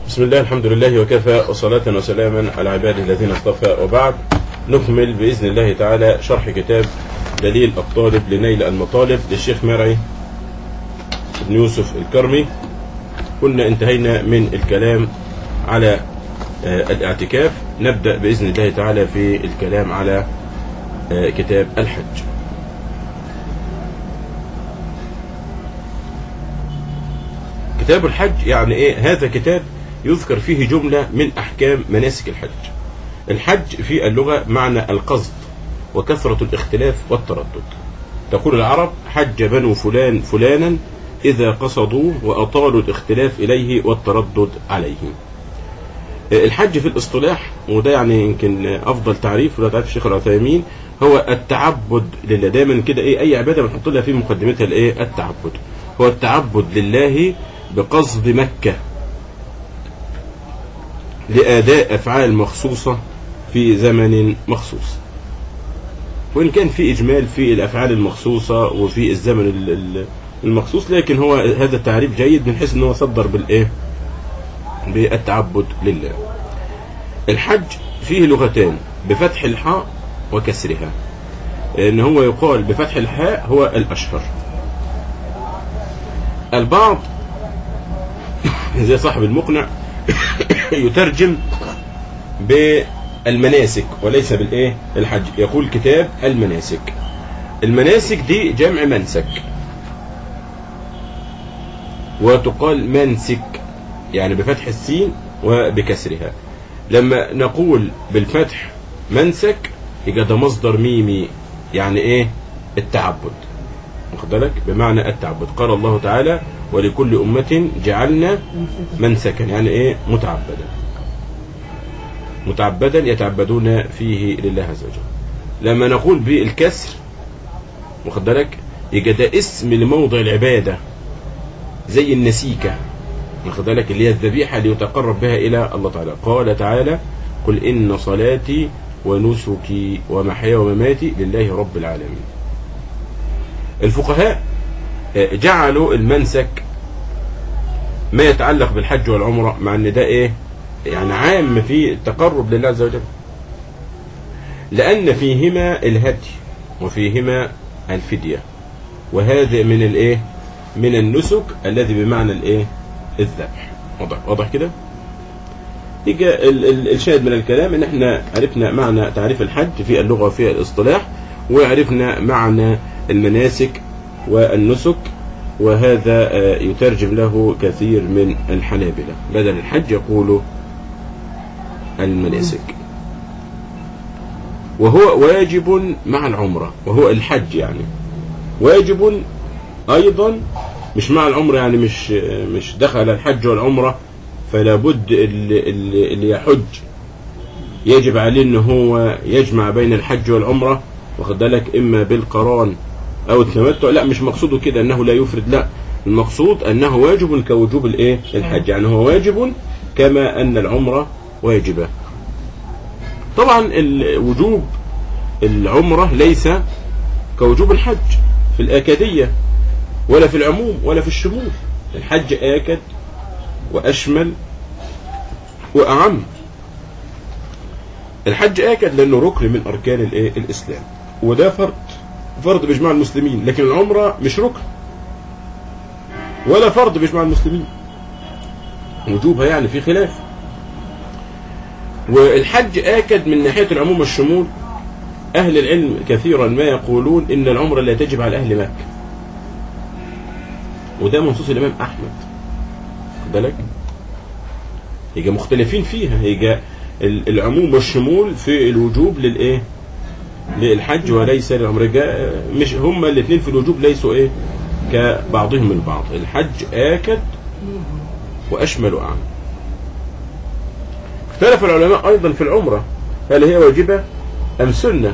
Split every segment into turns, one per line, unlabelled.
بسم الله الحمد لله وكفى وصلاة وسلاما على عباده الذين اصطفى وبعد نكمل بإذن الله تعالى شرح كتاب دليل الطالب لنيل المطالب للشيخ مرعي بن يوسف الكرمي كنا انتهينا من الكلام على آه، الاعتكاف نبدأ بإذن الله تعالى في الكلام على آه، كتاب الحج كتاب الحج يعني ايه هذا كتاب يذكر فيه جملة من احكام مناسك الحج الحج في اللغة معنى القصد وكثرة الاختلاف والتردد تقول العرب حج بنو فلان فلانا إذا قصدوا وأطالوا الاختلاف إليه والتردد عليه الحج في الاصطلاح وده يعني يمكن أفضل تعريف ولا تعريف الشيخ العثيمين هو التعبد لله دايما كده ايه اي عباده بنحط لها في مقدمتها الايه التعبد هو التعبد لله بقصد مكه لاداء افعال مخصوصه في زمن مخصوص وان كان في اجمال في الافعال المخصوصه وفي الزمن ال- ال- المخصوص لكن هو هذا التعريف جيد من حيث ان هو صدر بالايه بالتعبد لله الحج فيه لغتان بفتح الحاء وكسرها ان هو يقال بفتح الحاء هو الاشهر البعض زي صاحب المقنع يترجم بالمناسك وليس بالايه الحج يقول كتاب المناسك المناسك دي جمع منسك وتقال منسك يعني بفتح السين وبكسرها لما نقول بالفتح منسك يبقى ده مصدر ميمي يعني ايه التعبد واخد بالك بمعنى التعبد قال الله تعالى ولكل أمة جعلنا منسكا يعني ايه متعبدا متعبدا يتعبدون فيه لله عز وجل لما نقول بالكسر واخد بالك يبقى ده اسم لموضع العبادة زي النسيكة واخد بالك اللي هي الذبيحة اللي يتقرب بها إلى الله تعالى قال تعالى قل إن صلاتي ونسكي ومحياي ومماتي لله رب العالمين الفقهاء آه، جعلوا المنسك ما يتعلق بالحج والعمرة مع ان ده ايه يعني عام في التقرب لله عز وجل لان فيهما الهدي وفيهما الفدية وهذا من الايه من النسك الذي بمعنى الايه الذبح واضح واضح كده يجي ال- ال- الشاهد من الكلام ان احنا عرفنا معنى تعريف الحج في اللغه وفي الاصطلاح وعرفنا معنى المناسك والنسك وهذا آه، يترجم له كثير من الحنابلة بدل الحج يقول المناسك وهو واجب مع العمرة وهو الحج يعني واجب أيضا مش مع العمرة يعني مش مش دخل الحج والعمرة فلا بد اللي, اللي اللي يحج يجب عليه ان هو يجمع بين الحج والعمرة واخد بالك اما بالقران او التمتع لا مش مقصوده كده انه لا يفرد لا المقصود انه واجب كوجوب الايه الحج يعني هو واجب كما ان العمرة واجبة طبعا ال- وجوب العمرة ليس كوجوب الحج في الآكدية ولا في العموم ولا في الشمول الحج آكد وأشمل وأعم الحج آكد لأنه ركن من أركان الإيه؟ الإسلام وده فرض فرض بإجماع المسلمين لكن العمرة مش ركن ولا فرض بإجماع المسلمين وجوبها يعني في خلاف والحج آكد من ناحية العموم والشمول أهل العلم كثيرا ما يقولون إن العمرة لا تجب على أهل مكة وده منصوص الإمام أحمد خد بالك يبقى مختلفين فيها يبقى ال- العموم والشمول في الوجوب للإيه للحج وليس للعمرة يبقى مش هما الاثنين في الوجوب ليسوا إيه كبعضهم البعض الحج آكد وأشمل وأعم اختلف العلماء أيضا في العمرة هل هي واجبة أم سنة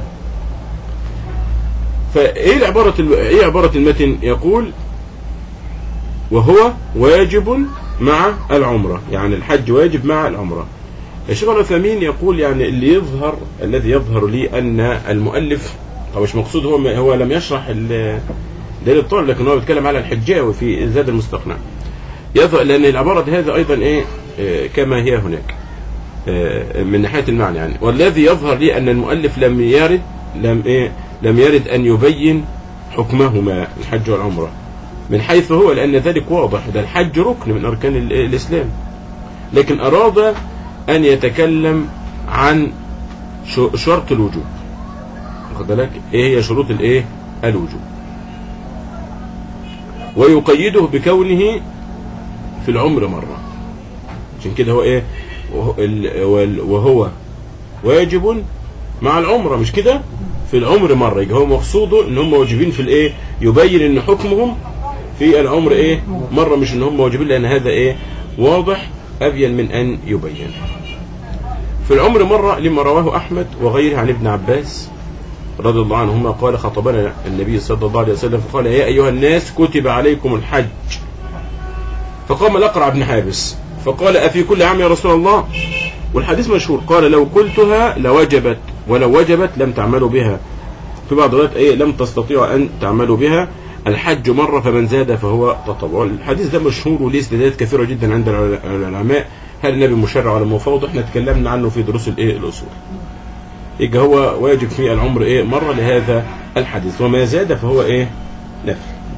فإيه العبارة الم... إيه عبارة المتن يقول وهو واجب مع العمرة يعني الحج واجب مع العمرة الشيخ العثيمين يقول يعني اللي يظهر الذي يظهر لي أن المؤلف طب مش مقصود هو هو لم يشرح ال- دليل الطالب لكن هو بيتكلم على الحجاوي في زاد المستقنع يظهر لأن العبارة هذا أيضا إيه آه، كما هي هناك آه، من ناحية المعنى يعني والذي يظهر لي أن المؤلف لم يرد لم إيه لم يرد أن يبين حكمهما الحج والعمرة من حيث هو لأن ذلك واضح ده الحج ركن من أركان ال- الإسلام لكن أراد أن يتكلم عن ش- شرط الوجوب واخد بالك ايه هي شروط الايه الوجوب ويقيده بكونه في العمر مرة عشان كده هو ايه وهو, ال- وال- وهو واجب مع العمرة مش كده في العمر مرة يبقى هو مقصوده ان هم واجبين في الايه يبين ان حكمهم في العمر ايه مرة مش ان هم واجبين لان هذا ايه واضح ابين من ان يبين في العمر مرة لما رواه احمد وغيره عن ابن عباس رضي الله عنهما قال خطبنا النبي صلى الله عليه وسلم فقال يا ايها الناس كتب عليكم الحج فقام الاقرع بن حابس فقال افي كل عام يا رسول الله والحديث مشهور قال لو قلتها لوجبت ولو وجبت لم تعملوا بها في بعض الروايات ايه لم تستطيعوا ان تعملوا بها الحج مرة فمن زاد فهو تطوع الحديث ده مشهور وليه استدلالات كثيرة جدا عند العل- العلماء هل النبي مشرع ولا مفوض احنا اتكلمنا عنه في دروس الايه الاصول يبقى هو واجب في العمر ايه مرة لهذا الحديث وما زاد فهو ايه نفل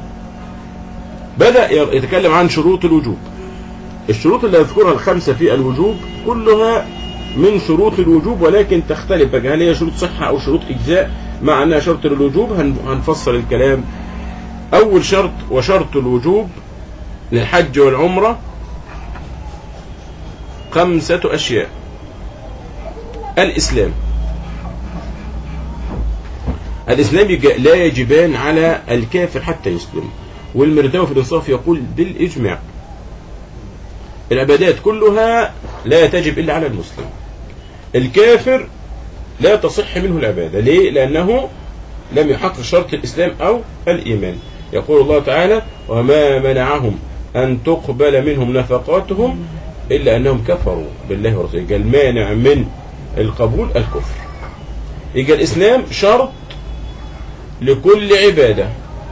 بدأ يتكلم عن شروط الوجوب الشروط اللي يذكرها الخمسة في الوجوب كلها من شروط الوجوب ولكن تختلف بقى هل هي شروط صحة أو شروط إجزاء مع أنها شرط الوجوب هن- هنفصل الكلام أول شرط وشرط الوجوب للحج والعمرة خمسة أشياء الإسلام الإسلام يج- لا يجبان على الكافر حتى يسلم والمرداوي في الإنصاف يقول بالإجماع العبادات كلها لا تجب إلا على المسلم الكافر لا تصح منه العبادة ليه؟ لأنه لم يحقق شرط الإسلام أو الإيمان يقول الله تعالى وما منعهم أن تقبل منهم نفقاتهم إلا أنهم كفروا بالله ورسوله يبقى المانع من القبول الكفر يبقى الإسلام شرط لكل عبادة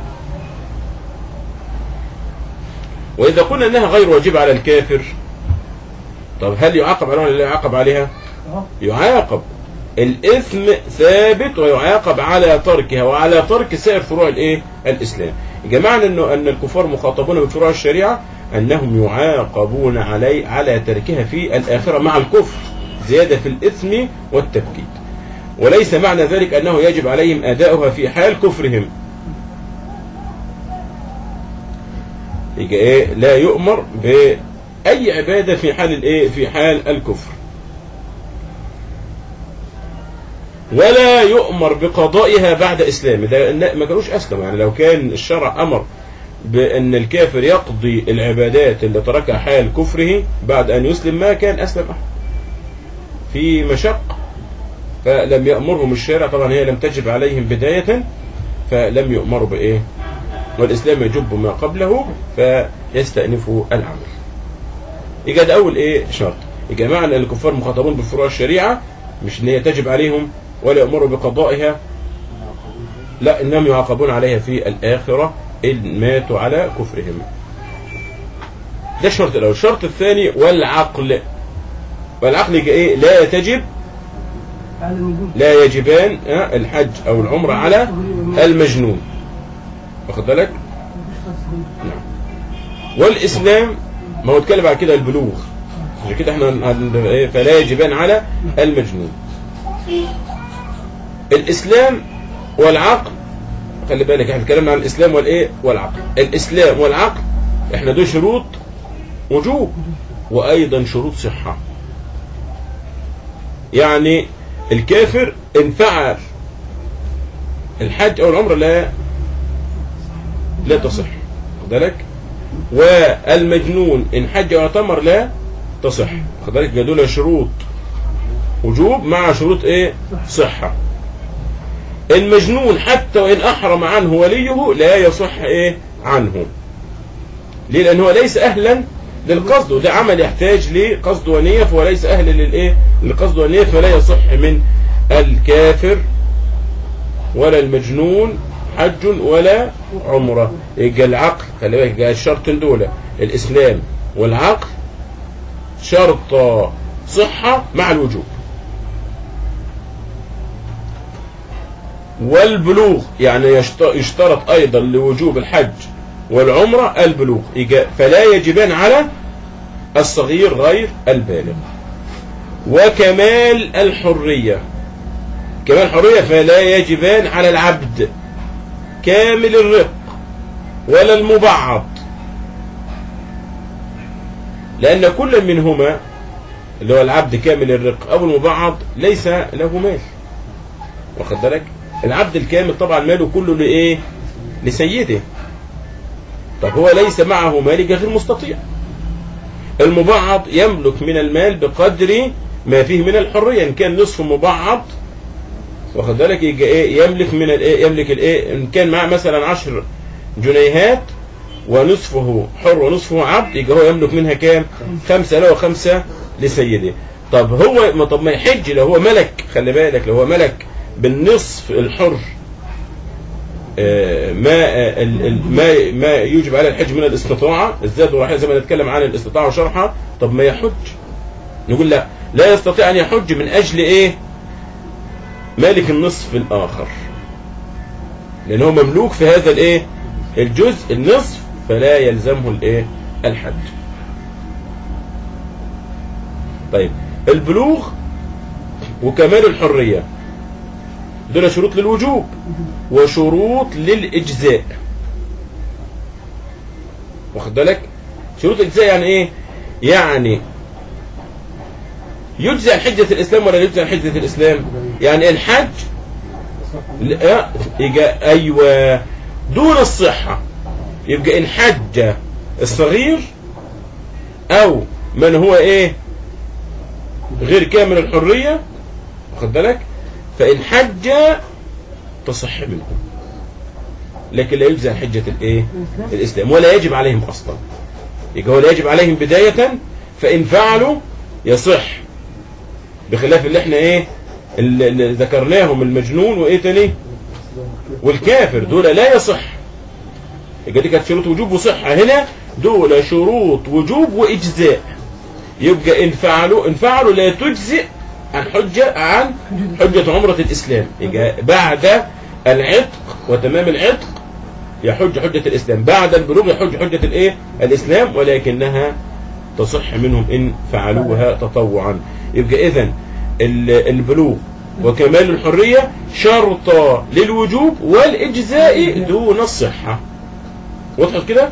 وإذا قلنا أنها غير واجبة على الكافر طب هل يعاقب عليها ولا لا يعاقب عليها يعاقب الإثم ثابت ويعاقب على تركها وعلى ترك سائر فروع الإيه الإسلام جمعنا أنه أن الكفار مخاطبون بفروع الشريعة أنهم يعاقبون علي على تركها في الآخرة مع الكفر زيادة في الإثم والتبكيت وليس معنى ذلك أنه يجب عليهم أداؤها في حال كفرهم يبقى ايه لا يؤمر باي عباده في حال الايه في حال الكفر ولا يؤمر بقضائها بعد اسلامه ده إن- ما كانوش اسلموا يعني لو كان الشرع امر بان الكافر يقضي العبادات اللي تركها حال كفره بعد ان يسلم ما كان اسلم احد في مشق فلم يامرهم الشارع طبعا هي لم تجب عليهم بدايه فلم يؤمروا بايه والإسلام يجب ما قبله فيستأنفوا العمل يبقى ده أول إيه شرط يبقى معنى أن الكفار مخاطبون بفروع الشريعة مش إن هي تجب عليهم ولا يأمروا بقضائها لا إنهم يعاقبون عليها في الآخرة إن ماتوا على كفرهم ده الشرط الأول الشرط الثاني والعقل والعقل يبقى إيه لا تجب
على النجوم
لا يجبان آه، الحج أو العمرة على المجنون واخد بالك نعم والاسلام ما هو اتكلم على كده البلوغ عشان كده احنا هن- إيه، فلا يجبان على المجنون الاسلام والعقل خلي بالك احنا اتكلمنا عن الاسلام والايه والعقل الاسلام والعقل احنا دول شروط وجوب وايضا شروط صحه يعني الكافر ان فعل الحج او العمره لا لا تصح خد بالك والمجنون ان حج واعتمر لا تصح خد بالك يبقى دول شروط وجوب مع شروط ايه صحه المجنون حتى وان احرم عنه وليه لا يصح ايه عنه ليه لان هو ليس اهلا للقصد وده عمل يحتاج لقصد ونيه فهو ليس اهلا للايه للقصد والنيه فلا يصح من الكافر ولا المجنون حج ولا عمرة يبقى العقل خلي بالك يبقى الشرطين دول الإسلام والعقل شرط صحة مع الوجوب والبلوغ يعني يشت- يشترط أيضا لوجوب الحج والعمرة البلوغ إيجا- فلا يجبان على الصغير غير البالغ وكمال الحرية كمال الحرية فلا يجبان على العبد كامل الرق ولا المبعض لأن كل منهما اللي هو العبد كامل الرق أو المبعض ليس له مال واخد بالك العبد الكامل طبعا ماله كله لإيه لسيده طب هو ليس معه مال غير مستطيع المبعض يملك من المال بقدر ما فيه من الحرية إن كان نصف مبعض واخد بالك يجي ايه يملك من الايه يملك الايه ان كان معاه مثلا 10 جنيهات ونصفه حر ونصفه عبد يبقى هو يملك منها كام خمسة له وخمسة لسيده طب هو ما طب ما يحج لو هو ملك خلي بالك لو هو ملك بالنصف الحر آه، ما آه، ال- ال- ما ما يوجب على الحج من الاستطاعة الزاد والرحيل زي ما نتكلم عن الاستطاعة وشرحها طب ما يحج نقول لا لا يستطيع ان يحج من اجل ايه مالك النصف الآخر لأن هو مملوك في هذا الإيه الجزء النصف فلا يلزمه الإيه الحج طيب البلوغ وكمال الحرية دول شروط للوجوب وشروط للإجزاء واخد بالك شروط الإجزاء يعني إيه يعني يجزي عن حجة الإسلام ولا يجزي عن حجة الإسلام يعني الحج لا يبقى أيوة دون الصحة يبقى إن حج الصغير أو من هو إيه غير كامل الحرية واخد بالك فإن حج تصح منه لكن لا يجزي عن حجة الإيه الإسلام ولا يجب عليهم أصلا يبقى هو لا يجب عليهم بداية فإن فعلوا يصح بخلاف اللي احنا ايه اللي اللي ذكرناهم المجنون وايه تاني والكافر دول لا يصح يبقى دي كانت شروط وجوب وصحة هنا دول شروط وجوب وإجزاء يبقى إن فعلوا إن فعلوا لا تجزئ عن حجة عن حجة عمرة الإسلام يبقى بعد العتق وتمام العتق يحج حجة الإسلام بعد البلوغ يحج حجة الإيه الإسلام ولكنها تصح منهم إن فعلوها تطوعا يبقى إذن البلوغ وكمال الحرية شرط للوجوب والإجزاء دون الصحة وضحت كده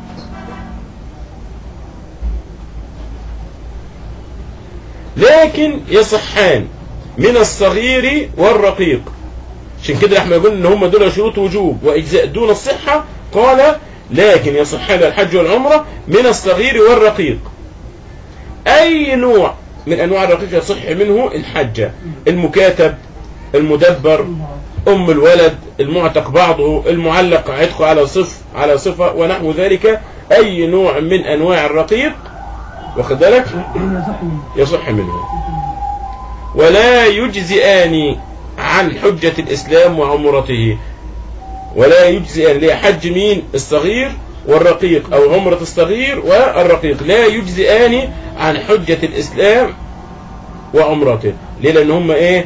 لكن يصحان من الصغير والرقيق عشان كده احنا قلنا ان هم دول شروط وجوب واجزاء دون الصحة قال لكن يصحان الحج والعمرة من الصغير والرقيق اي نوع من انواع الرقيق يصح منه الحجة المكاتب المدبر ام الولد المعتق بعضه المعلق عتقه على صف على صفة ونحو ذلك اي نوع من انواع الرقيق واخد بالك يصح منه ولا يجزئان عن حجة الإسلام وعمرته ولا يجزئان لحج مين الصغير والرقيق أو عمرة الصغير والرقيق لا يجزئان عن حجة الإسلام وعمرته ليه لأن هم إيه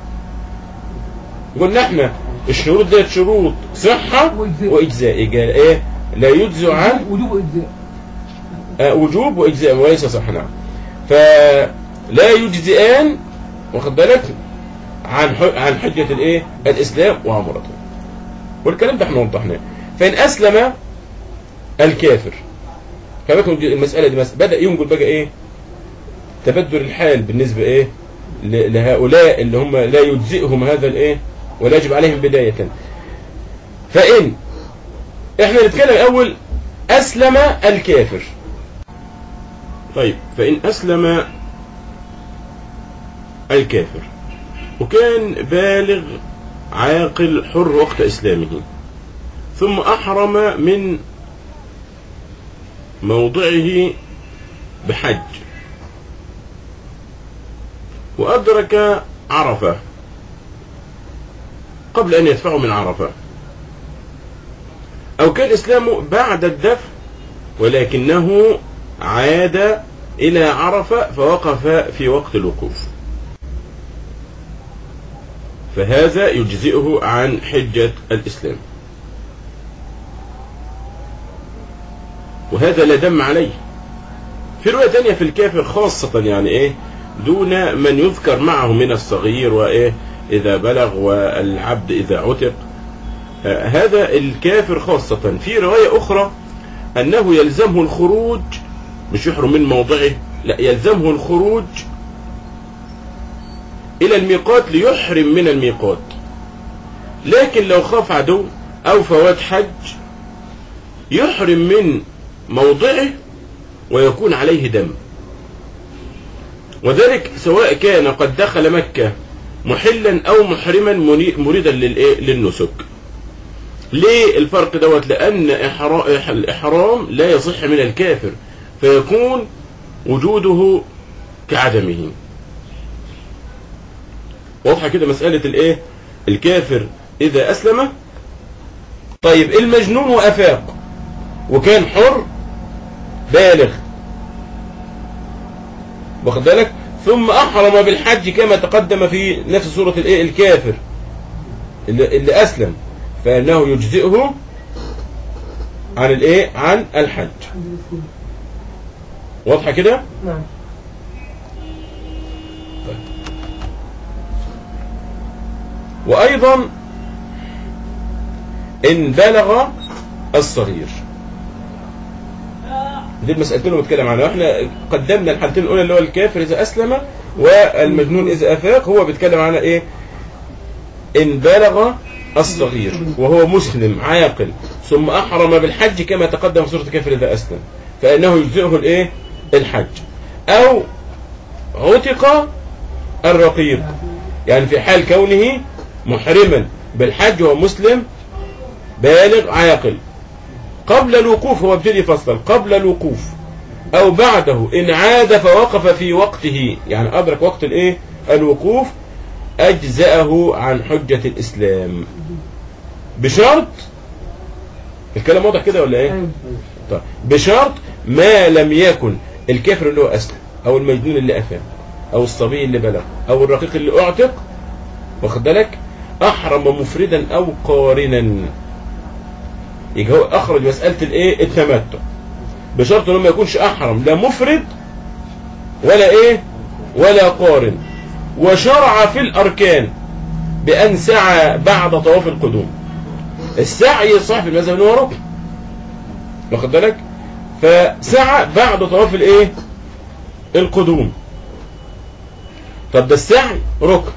قلنا احنا الشروط ديت شروط صحة وإجزاء قال إيه لا يجزئ عن
وجوب واجزاء
آه، وجوب واجزاء وليس صح نعم فلا يجزئان واخد بالك عن ح- عن حجة الايه الاسلام وعمرته والكلام ده احنا وضحناه فان اسلم الكافر فبكم المسألة دي مثلا بدأ ينقل بقى ايه تبدل الحال بالنسبة ايه ل- لهؤلاء اللي هم لا يجزئهم هذا الايه ولا يجب عليهم بداية فإن احنا نتكلم اول اسلم الكافر طيب فإن أسلم الكافر وكان بالغ عاقل حر وقت إسلامه ثم أحرم من موضعه بحج وأدرك عرفة قبل أن يدفعه من عرفة أو كان إسلامه بعد الدفع ولكنه عاد إلى عرفة فوقف في وقت الوقوف فهذا يجزئه عن حجة الإسلام وهذا لا دم عليه في رواية تانية في الكافر خاصة يعني إيه دون من يذكر معه من الصغير وإيه إذا بلغ والعبد إذا عتق آه، هذا الكافر خاصة في رواية أخرى أنه يلزمه الخروج مش يحرم من موضعه لا يلزمه الخروج إلى الميقات ليحرم من الميقات لكن لو خاف عدو أو فوات حج يحرم من موضعه ويكون عليه دم وذلك سواء كان قد دخل مكة محلا أو محرما مني- مريدا للإيه؟ للنسك ليه الفرق دوت لأن إحرا- الإحرام لا يصح من الكافر فيكون وجوده كعدمه واضحة كده مسألة الايه الكافر إذا أسلم طيب المجنون وأفاق وكان حر بالغ واخد بالك ثم أحرم بالحج كما تقدم في نفس سورة الايه الكافر اللي, اللي أسلم فإنه يجزئه عن الايه عن الحج
الحمد لله
واضحة كده
نعم
وأيضا إن بلغ الصغير دي المسألتين اللي بنتكلم عنها احنا قدمنا الحالتين الأولى اللي هو الكافر إذا أسلم والمجنون إذا أفاق هو بيتكلم عن إيه إن بلغ الصغير وهو مسلم عاقل ثم أحرم بالحج كما تقدم في سورة الكافر إذا أسلم فإنه يجزئه الإيه الحج أو عتق الرقيق يعني في حال كونه محرما بالحج وهو مسلم بالغ عاقل قبل الوقوف هو ابتدي فصلا قبل الوقوف او بعده ان عاد فوقف في وقته يعني ادرك وقت الايه الوقوف اجزأه عن حجة الاسلام بشرط الكلام واضح كده ولا ايه
أيوة.
طيب بشرط ما لم يكن الكافر اللي هو اسلم او المجنون اللي افاق او الصبي اللي بلغ او الرقيق اللي اعتق واخد بالك احرم مفردا او قارنا يبقى هو اخرج مساله الايه التمتع بشرط انه ما يكونش احرم لا مفرد ولا ايه ولا قارن وشرع في الاركان بان سعى بعد طواف القدوم السعي صح في المذهب ان هو ركن واخد بالك فسعى بعد طواف الايه القدوم طب ده السعي ركن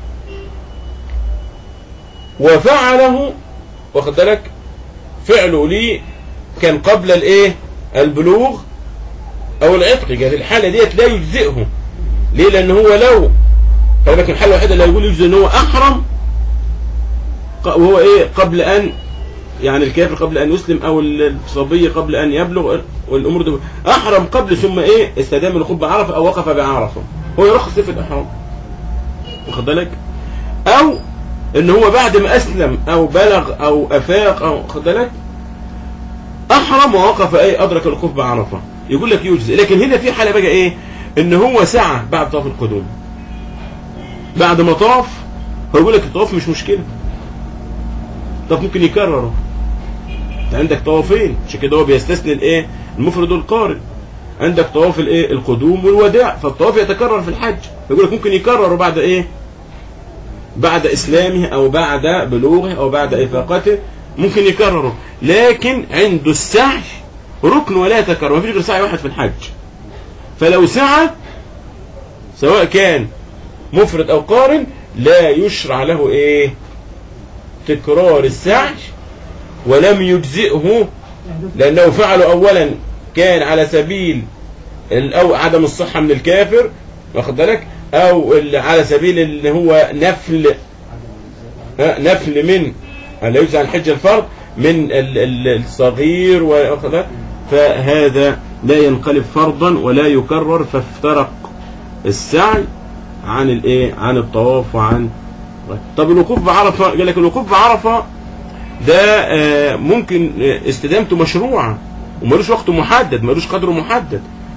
وفعله واخد بالك فعله ليه كان قبل الايه البلوغ او العتق يعني الحاله ديت لا يجزئه ليه لان هو لو خلي بالك الحاله الوحيده اللي هيقول يجزئ ان هو احرم ق- وهو ايه قبل ان يعني الكافر قبل ان يسلم او الصبي قبل ان يبلغ والامور دي احرم قبل ثم ايه استدام الوقوف بعرفه او وقف بعرفه هو يرخص في الاحرام واخد بالك او ان هو بعد ما اسلم او بلغ او افاق او واخد بالك احرم ووقف ايه ادرك الوقوف بعرفه يقول لك يجزي لكن هنا في حاله بقى ايه ان هو سعى بعد طواف القدوم بعد ما طاف هو يقول لك الطواف مش مشكله طب ممكن يكرره انت عندك طوافين عشان كده هو بيستثني الايه المفرد والقارن عندك طواف الايه القدوم والوداع فالطواف يتكرر في الحج يقول لك ممكن يكرره بعد ايه بعد اسلامه او بعد بلوغه او بعد افاقته ممكن يكرره لكن عنده السعي ركن ولا يتكرر ما فيش غير سعي واحد في الحج فلو سعى سواء كان مفرد او قارن لا يشرع له ايه تكرار السعي ولم يجزئه لأنه فعله أولا كان على سبيل ال- أو عدم الصحة من الكافر واخد بالك أو ال- على سبيل اللي هو نفل ها، نفل من لا يجزي عن حج الفرض من ال- ال- الصغير واخد بالك؟ فهذا لا ينقلب فرضا ولا يكرر فافترق السعي عن الايه عن الطواف وعن طب الوقوف بعرفه قال لك الوقوف بعرفه ده آه، ممكن آه، استدامته مشروعه ومالوش وقت محدد مالوش قدر محدد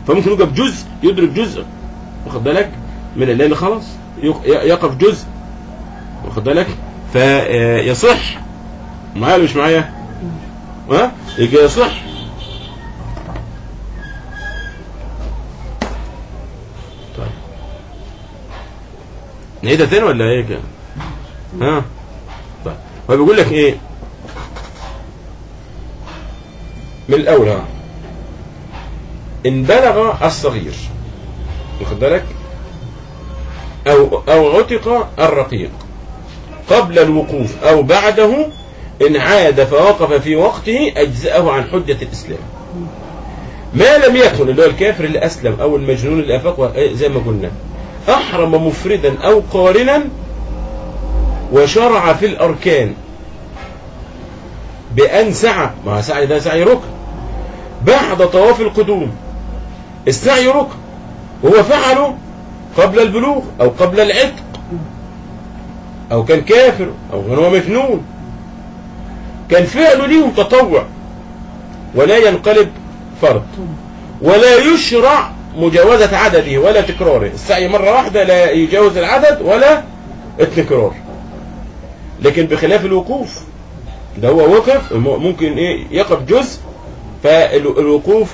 فممكن يقف جزء يدرك جزء واخد بالك من الليل خلاص يق- يقف جزء واخد بالك فيصح معايا ولا مش معايا ها يجي يصح طيب نعيدها تاني ولا ايه كده ها طيب هو بيقول لك ايه من الاول ها ان بلغ الصغير واخد بالك او او عتق الرقيق قبل الوقوف او بعده ان عاد فوقف في وقته اجزاه عن حجه الاسلام ما لم يكن اللي هو الكافر اللي اسلم او المجنون اللي افاق زي ما قلنا احرم مفردا او قارنا وشرع في الاركان بان سعى ما سعي ده سعي ركن بعد طواف القدوم السعي ركن وهو فعله قبل البلوغ او قبل العتق او كان كافر او كان هو مجنون كان فعله ليهم تطوع ولا ينقلب فرض ولا يشرع مجاوزة عدده ولا تكراره السعي مرة واحدة لا يجاوز العدد ولا التكرار لكن بخلاف الوقوف ده هو وقف م- ممكن ايه يقف جزء فالوقوف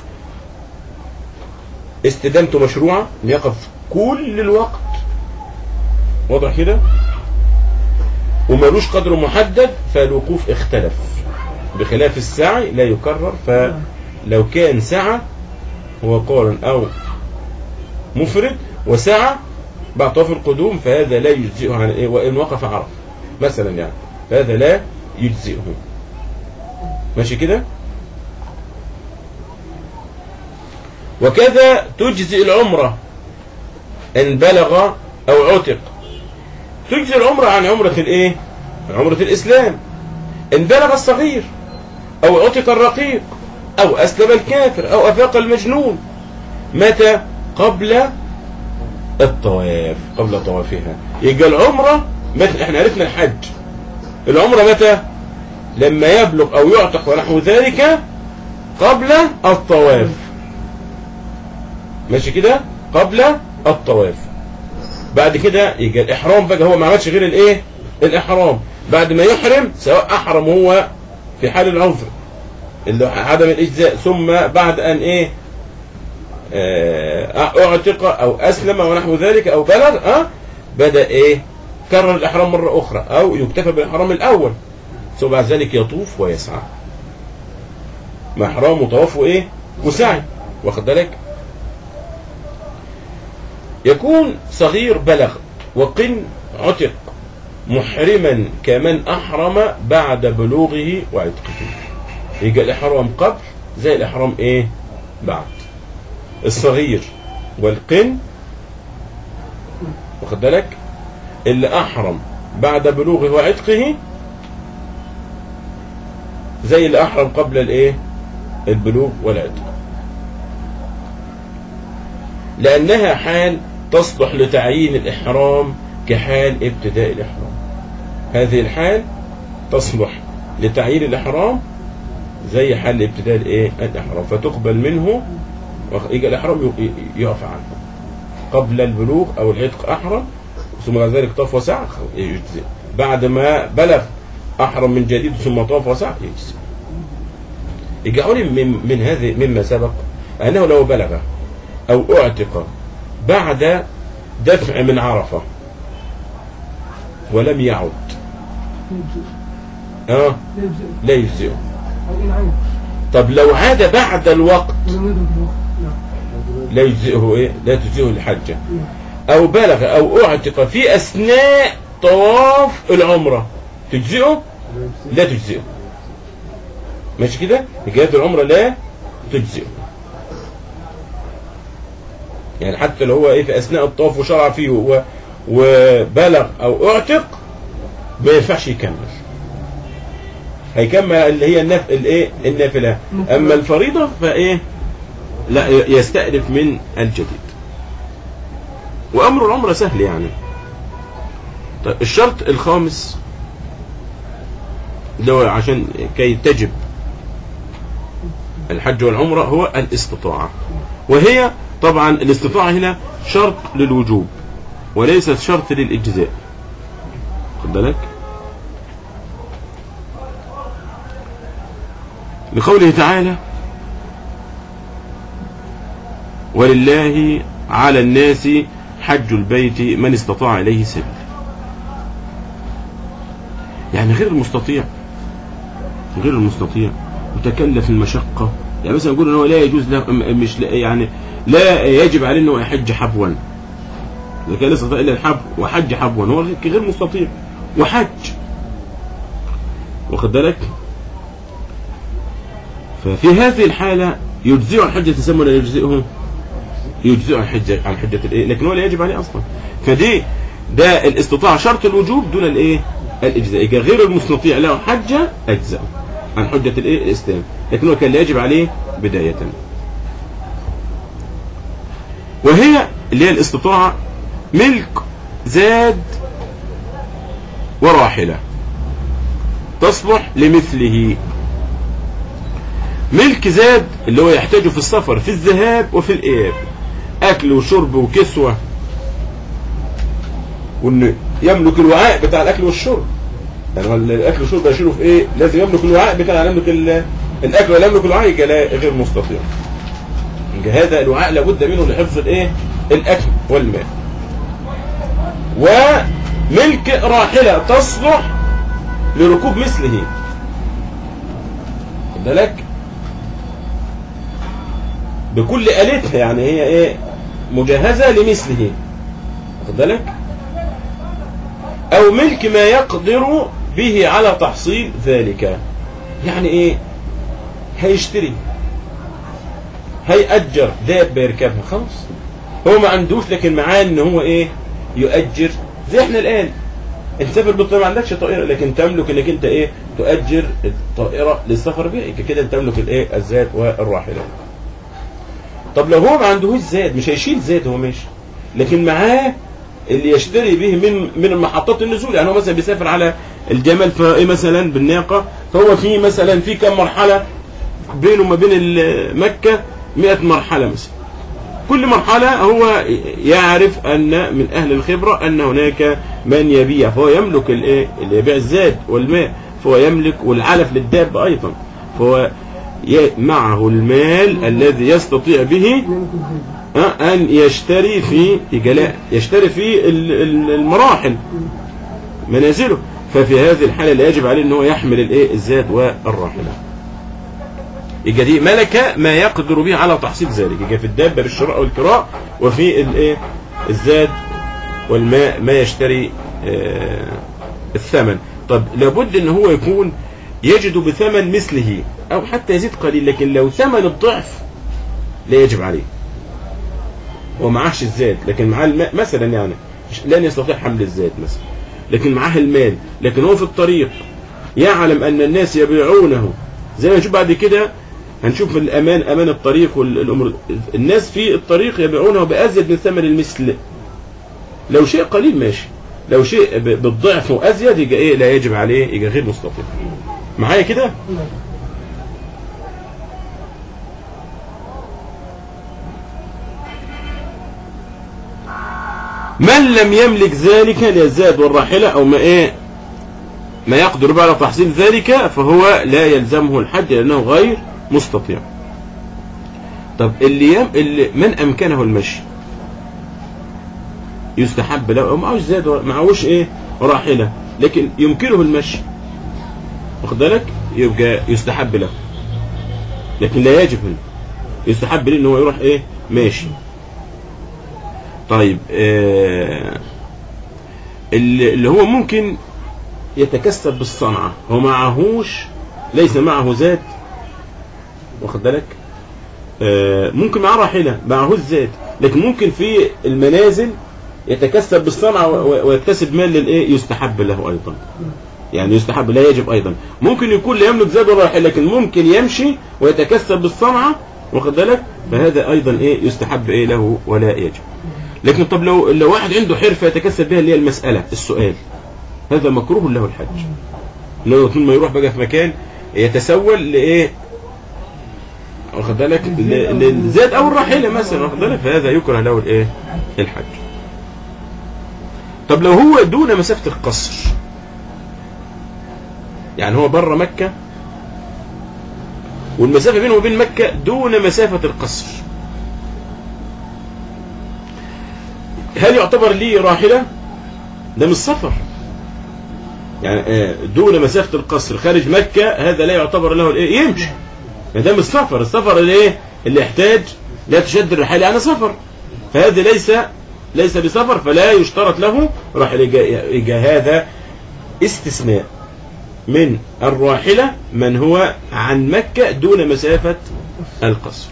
استدامته مشروعة إن يقف كل الوقت واضح كده وملوش قدر محدد فالوقوف اختلف بخلاف السعي لا يكرر فلو كان سعى هو قارن او مفرد وسعى بعد طواف القدوم فهذا لا يجزئه عن ايه وان وقف عرف مثلا يعني فهذا لا يجزئه ماشي كده وكذا تجزئ العمرة ان بلغ او عتق تجزي العمرة عن عمرة الايه عمرة الاسلام ان بلغ الصغير او عتق الرقيق او اسلم الكافر او افاق المجنون متى قبل الطواف قبل طوافها يبقى العمرة متى احنا عرفنا الحج العمرة متى لما يبلغ او يعتق ونحو ذلك قبل الطواف ماشي كده قبل الطواف بعد كده يجي الاحرام بقى هو ما عملش غير الايه الاحرام بعد ما يحرم سواء احرم هو في حال العذر اللي هو عدم الاجزاء ثم بعد ان ايه آه، اعتق او اسلم ونحو ذلك او بلغ اه بدا ايه كرر الاحرام مره اخرى او يكتفى بالاحرام الاول ثم بعد ذلك يطوف ويسعى مع احرام وطواف وايه وسعي واخد بالك يكون صغير بلغ وقن عتق محرما كمن أحرم بعد بلوغه وعتقه يجي الإحرام قبل زي الإحرام إيه بعد الصغير والقن واخد بالك اللي أحرم بعد بلوغه وعتقه زي اللي أحرم قبل الإيه البلوغ والعتق لأنها حال تصلح لتعيين الإحرام كحال ابتداء الإحرام هذه الحال تصلح لتعيين الإحرام زي حال ابتداء الإيه الإحرام فتقبل منه يجي الإحرام ي- ي- يقف عنه قبل البلوغ أو العتق أحرم ثم بعد ذلك طاف وسعى يجزئ بعد ما بلغ أحرم من جديد ثم طاف وسعى يجزئ يجي علم من, من هذه مما سبق أنه لو بلغ أو أعتق بعد دفع من عرفة ولم يعد اه
لا يجزئ
لا يجزئه
أو إن عين
طب لو عاد بعد الوقت
ولم يدرك الوقت نعم
لا يجزئه ايه لا تجزئه الحجة
نعم
او بلغ او اعتق في اثناء طواف العمرة تجزئه لا تجزئه ماشي كده حكاية العمرة لا تجزئه يعني حتى لو هو ايه في اثناء الطواف وشرع فيه و- وبلغ او اعتق ما ينفعش يكمل هيكمل اللي هي النف... الايه النافله اما الفريضه فايه لا يستأنف من الجديد وامر العمره سهل يعني طيب الشرط الخامس اللي هو عشان كي تجب الحج والعمره هو الاستطاعه وهي طبعا الاستطاعة هنا شرط للوجوب وليست شرط للإجزاء خد بالك لقوله تعالى ولله على الناس حج البيت من استطاع إليه سبيل يعني غير المستطيع غير المستطيع متكلف المشقة يعني مثلا نقول ان هو لا يجوز له م- مش لا يعني لا يجب عليه انه يحج حبوا اذا كان لا يستطيع الا الحب وحج حبوا هو غير مستطيع وحج واخد بالك ففي هذه الحالة يجزئه عن حجة السم ولا يجزئه يجزئه عن حجة عن حجة الايه لكن هو لا يجب عليه اصلا فدي ده الاستطاعة شرط الوجوب دون الايه الاجزاء إذا غير المستطيع له حجة اجزأه عن حجة الايه الاسلام لكن هو كان لا يجب عليه بداية وهي اللي هي الاستطاعة ملك زاد وراحلة تصلح لمثله ملك زاد اللي هو يحتاجه في السفر في الذهاب وفي الإياب أكل وشرب وكسوة وإنه يملك الوعاء بتاع الأكل والشرب يعني هو الأكل والشرب يشيله في إيه لازم يملك الوعاء بتاع يملك ال- الأكل ولا يملك الوعاء يبقى لا- غير مستطيع يبقى هذا الوعاء لابد منه لحفظ الإيه الأكل والماء وملك راحلة تصلح لركوب مثله خد بالك بكل آلتها يعني هي ايه مجهزة لمثله خد بالك او ملك ما يقدر به على تحصيل ذلك يعني ايه هيشتري هيأجر دابة يركبها خلاص هو ما عندوش لكن معاه ان هو ايه يؤجر زي احنا الان انت سافر بالطياره ما عندكش طائره لكن تملك انك انت ايه تؤجر الطائره للسفر بها يبقى كده تملك الايه الزاد والراحله طب لو هو ما عندهوش زاد مش هيشيل زاد هو ماشي لكن معاه اللي يشتري به من من محطات النزول يعني هو مثلا بيسافر على الجمل فايه مثلا بالناقه فهو في مثلا في كم مرحله بينه وما بين ال- مكه 100 مرحله مثلا كل مرحلة هو يعرف أن من أهل الخبرة أن هناك من يبيع فهو يملك الإيه اللي يبيع الزاد والماء فهو يملك والعلف للدابة أيضا فهو ي- معه المال الذي يستطيع به
يمكن زي
آه، أن يشتري في إجلاء يشتري في ال- ال- المراحل منازله ففي هذه الحالة لا يجب عليه أنه يحمل الإيه الزاد والراحلة يبقى دي ملك ما يقدر به على تحصيل ذلك يبقى في الدابة بالشراء والكراء وفي الايه الزاد والماء ما يشتري آه، الثمن طب لابد ان هو يكون يجد بثمن مثله او حتى يزيد قليل لكن لو ثمن الضعف لا يجب عليه هو معاهش الزاد لكن معاه الماء مثلا يعني مش- لن يستطيع حمل الزاد مثلا لكن معاه المال لكن هو في الطريق يعلم ان الناس يبيعونه زي ما نشوف بعد كده هنشوف الامان امان الطريق والامور الناس في الطريق يبيعونه بازيد من ثمن المثل لو شيء قليل ماشي لو شيء ب- بالضعف وازيد يبقى ايه لا يجب عليه يبقى غير مستطيع معايا كده
نعم
من لم يملك ذلك للزاد والراحلة أو ما إيه ما يقدر به على تحصيل ذلك فهو لا يلزمه الحج لأنه غير مستطيع طب اللي, يم... اللي من أمكنه المشي يستحب له أو معهوش زاد ولا- معهوش إيه راحلة لكن يمكنه المشي واخد بالك يبقى يستحب له لكن لا يجب له يستحب له ان هو يروح ايه ماشي طيب آه اللي اللي هو ممكن يتكسب بالصنعة هو معهوش ليس معه زاد واخد بالك آه ممكن معاه راحلة معهوش زاد لكن ممكن في المنازل يتكسب بالصنعة و- و- ويكتسب مال للايه يستحب له ايضا يعني يستحب لا يجب ايضا ممكن يكون لا يملك زاد ولا راحلة لكن ممكن يمشي ويتكسب بالصنعة واخد بالك فهذا ايضا ايه يستحب ايه له ولا يجب لكن طب لو لو واحد عنده حرفة يتكسب بها اللي هي المسألة السؤال هذا مكروه له الحج لو ثم يروح بقى في مكان يتسول لإيه واخد بالك ل- للزاد او الراحله مثلا واخد بالك فهذا يكره له الايه الحج طب لو هو دون مسافه القصر يعني هو بره مكه والمسافه بينه وبين مكه دون مسافه القصر هل يعتبر لي راحله ده مش سفر يعني آه، دون مسافه القصر خارج مكه هذا لا يعتبر له الايه يمشي ما ده مش سفر السفر اللي ايه اللي يحتاج لا تشد الرحال يعني سفر فهذا ليس ليس بسفر فلا يشترط له راحل يجا- يجا هذا استثناء من الراحلة من هو عن مكة دون مسافة القصر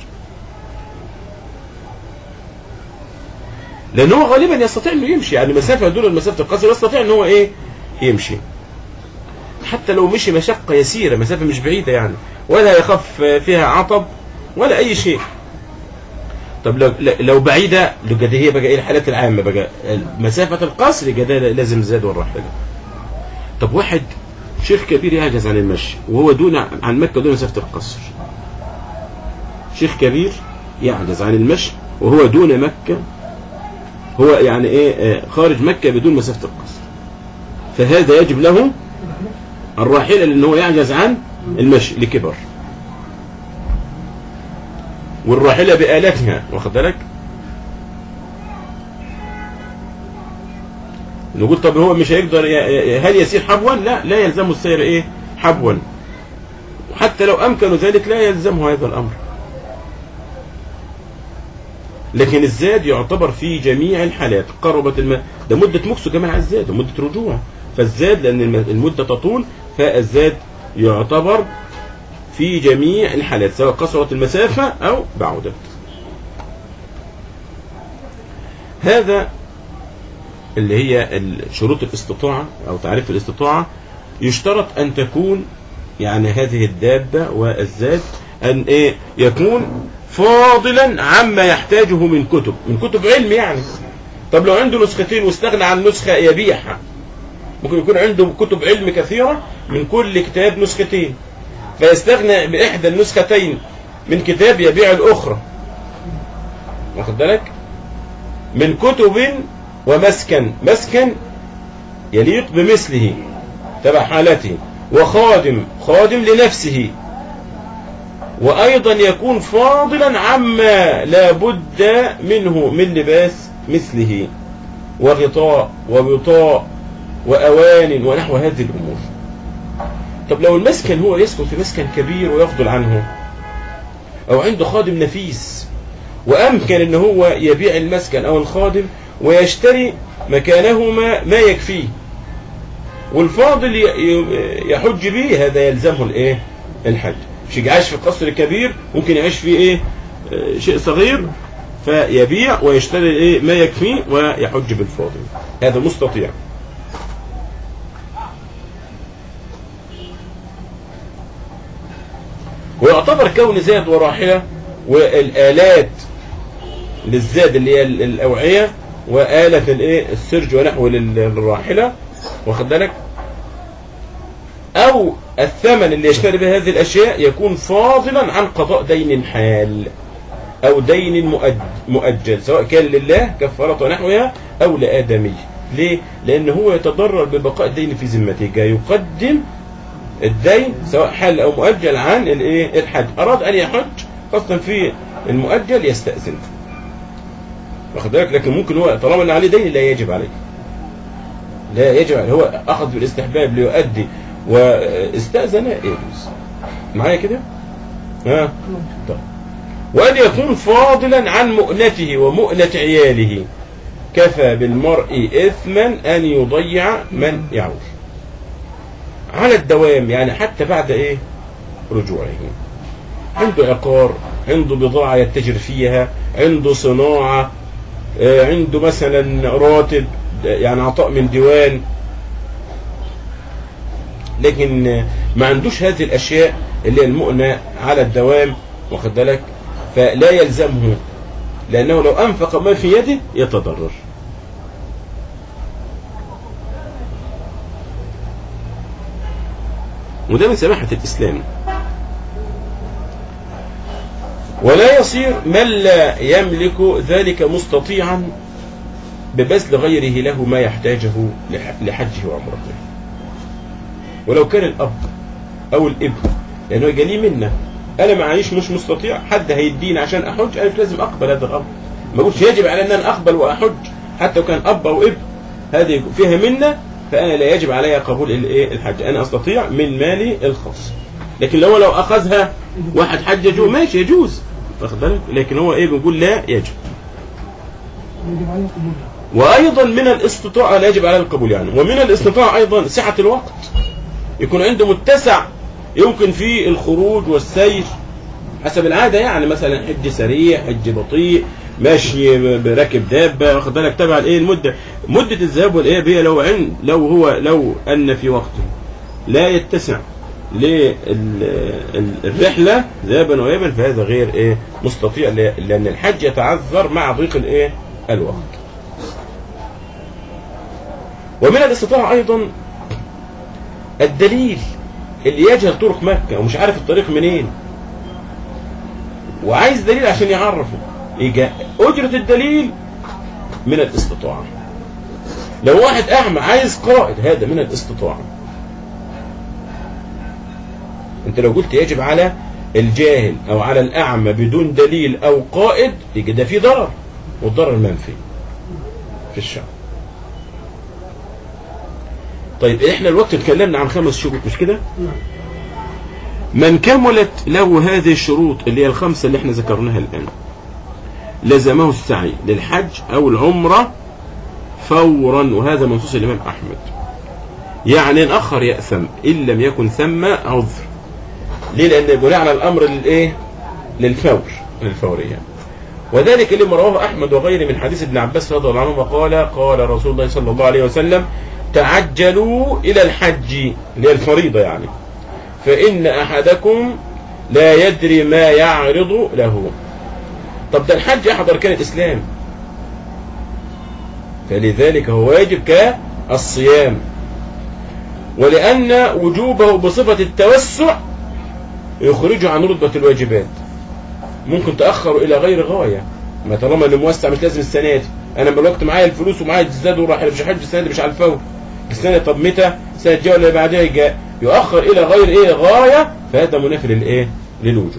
لأن هو غالبا يستطيع أنه يمشي يعني مسافة دون مسافة القصر يستطيع أنه هو إيه يمشي حتى لو مشي مشقة يسيرة مسافة مش بعيدة يعني ولا يخاف فيها عطب ولا أي شيء طب لو لو بعيدة لقد هي بقى إيه الحالات العامة بقى مسافة القصر يبقى ده لازم زاد والرحلة طب واحد شيخ كبير يعجز عن المشي وهو دون عن مكة دون مسافة القصر شيخ كبير يعجز عن المشي وهو دون مكة هو يعني ايه آه، خارج مكة بدون مسافة القصر فهذا يجب له الراحلة لأن هو يعجز عن المشي لكبر والراحلة بآلاتها واخد بالك نقول طب هو مش هيقدر ي- ي- هل يسير حبوا لا لا يلزمه السير ايه حبوا وحتى لو امكن ذلك لا يلزمه هذا الامر لكن الزاد يعتبر في جميع الحالات قربت الم... ده مدة مكسه كمان على الزاد ومدة رجوع فالزاد لأن الم- المدة تطول فالزاد يعتبر في جميع الحالات سواء قصرت المسافة أو بعدت هذا اللي هي شروط الاستطاعة أو تعريف الاستطاعة يشترط أن تكون يعني هذه الدابة والزاد أن إيه يكون فاضلا عما يحتاجه من كتب من كتب علم يعني طب لو عنده نسختين واستغنى عن نسخة يبيعها ممكن يكون عنده كتب علم كثيرة من كل كتاب نسختين فيستغنى بإحدى النسختين من كتاب يبيع الأخرى واخد بالك من كتب ومسكن مسكن يليق بمثله تبع حالته وخادم خادم لنفسه وأيضا يكون فاضلا عما لا بد منه من لباس مثله وغطاء ووطاء وأوان ونحو هذه الأمور طب لو المسكن هو يسكن في مسكن كبير ويفضل عنه أو عنده خادم نفيس وأمكن أن هو يبيع المسكن أو الخادم ويشتري مكانهما ما يكفيه والفاضل ي- ي- يحج به هذا يلزمه الايه الحج مش يعيش في قصر كبير ممكن يعيش فيه ايه آه، شيء صغير فيبيع ويشتري ايه ما يكفيه ويحج بالفاضل هذا مستطيع ويعتبر كون زاد وراحلة والآلات للزاد اللي هي ال- الأوعية وآلة الايه السرج ونحو لل- للراحلة واخد بالك أو الثمن اللي يشتري به هذه الأشياء يكون فاضلا عن قضاء دين حال أو دين مؤد- مؤجل سواء كان لله كفارة ونحوها أو لآدمي ليه؟ لأن هو يتضرر ببقاء الدين في ذمته جاي يقدم الدين سواء حل أو مؤجل عن الإيه؟ الحج أراد أن يحج خاصة في المؤجل يستأذن واخد بالك لكن ممكن هو طالما ان عليه دين لا يجب عليه لا يجب عليه هو اخذ بالاستحباب ليؤدي واستأذن يجوز معايا كده ها طيب وأن يكون فاضلا عن مؤنته ومؤنة عياله كفى بالمرء إثما أن يضيع من يعول على الدوام يعني حتى بعد إيه رجوعه عنده عقار عنده بضاعة يتجر فيها عنده صناعة آه، عنده مثلا راتب يعني عطاء من ديوان لكن آه، ما عندوش هذه الأشياء اللي هي المؤنة على الدوام واخد بالك فلا يلزمه لأنه لو أنفق ما في يده يتضرر وده من سماحة الإسلام ولا يصير من لا يملك ذلك مستطيعا ببذل غيره له ما يحتاجه لح- لحجه وعمرته ولو كان الأب أو الابن لأنه جالي منا أنا معيش مش مستطيع حد هيديني عشان أحج أنا مش لازم أقبل هذا الأمر ما قلتش يجب على أن أنا أقبل وأحج حتى لو كان أب أو ابن هذه فيها منة فأنا لا يجب علي قبول الإيه الحج أنا أستطيع من مالي الخاص لكن لو لو أخذها واحد حججه ماشي يجوز واخد بالك لكن هو إيه بنقول لا يجب
يجب عليه قبولها
وايضا من الاستطاعه لا يجب عليه القبول يعني ومن الاستطاعه ايضا سعه الوقت يكون عنده متسع يمكن فيه الخروج والسير حسب العاده يعني مثلا حج سريع حج بطيء ماشي ب- براكب دابه واخد بالك تبع الايه المده مده الذهاب والاياب هي لو عند لو هو لو ان في وقت لا يتسع للرحله ذهابا وايابا فهذا غير ايه مستطيع ل- لان الحج يتعذر مع ضيق الايه الوقت ومن الاستطاعة أيضا الدليل اللي يجهل طرق مكة ومش عارف الطريق منين وعايز دليل عشان يعرفه يجي أجرة الدليل من الاستطاعة لو واحد أعمى عايز قائد هذا من الاستطاعة انت لو قلت يجب على الجاهل او على الاعمى بدون دليل او قائد يجي ده في ضرر والضرر منفي في الشعب طيب احنا الوقت اتكلمنا عن خمس شروط مش كده
نعم
من كملت له هذه الشروط اللي هي الخمسة اللي احنا ذكرناها الآن لزمه السعي للحج أو العمرة فورا وهذا منصوص الإمام أحمد يعني إن أخر يأثم إن لم يكن ثم عذر ليه لأن بناء على الأمر للإيه للفور للفورية وذلك لما رواه أحمد وغيره من حديث ابن عباس رضي الله عنهما قال قال رسول الله صلى الله عليه وسلم تعجلوا إلى الحج اللي هي الفريضة يعني فإن أحدكم لا يدري ما يعرض له طب ده الحج أحد أركان الإسلام فلذلك هو واجب كالصيام ولأن وجوبه بصفة التوسع يخرجه عن رتبة الواجبات ممكن تأخر إلى غير غاية ما طالما اللي موسع مش لازم السنة دي أنا من الوقت معايا الفلوس ومعايا الزاد وراح مش حج السنة دي مش على الفور السنة طب متى السنة الجاية ولا اللي بعدها جاء يؤخر إلى غير إيه غاية فهذا منافي للإيه للوجوب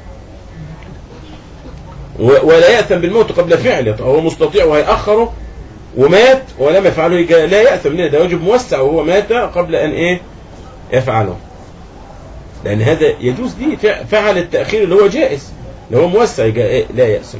و- ولا يأثم بالموت قبل فعله هو مستطيع وهيأخره ومات ولم يفعله يجا- لا يأثم لأن ده واجب موسع وهو مات قبل أن إيه يفعله لأن هذا يجوز دي فع- فعل التأخير اللي هو جائز اللي هو موسع يجا- إيه؟ لا يأثم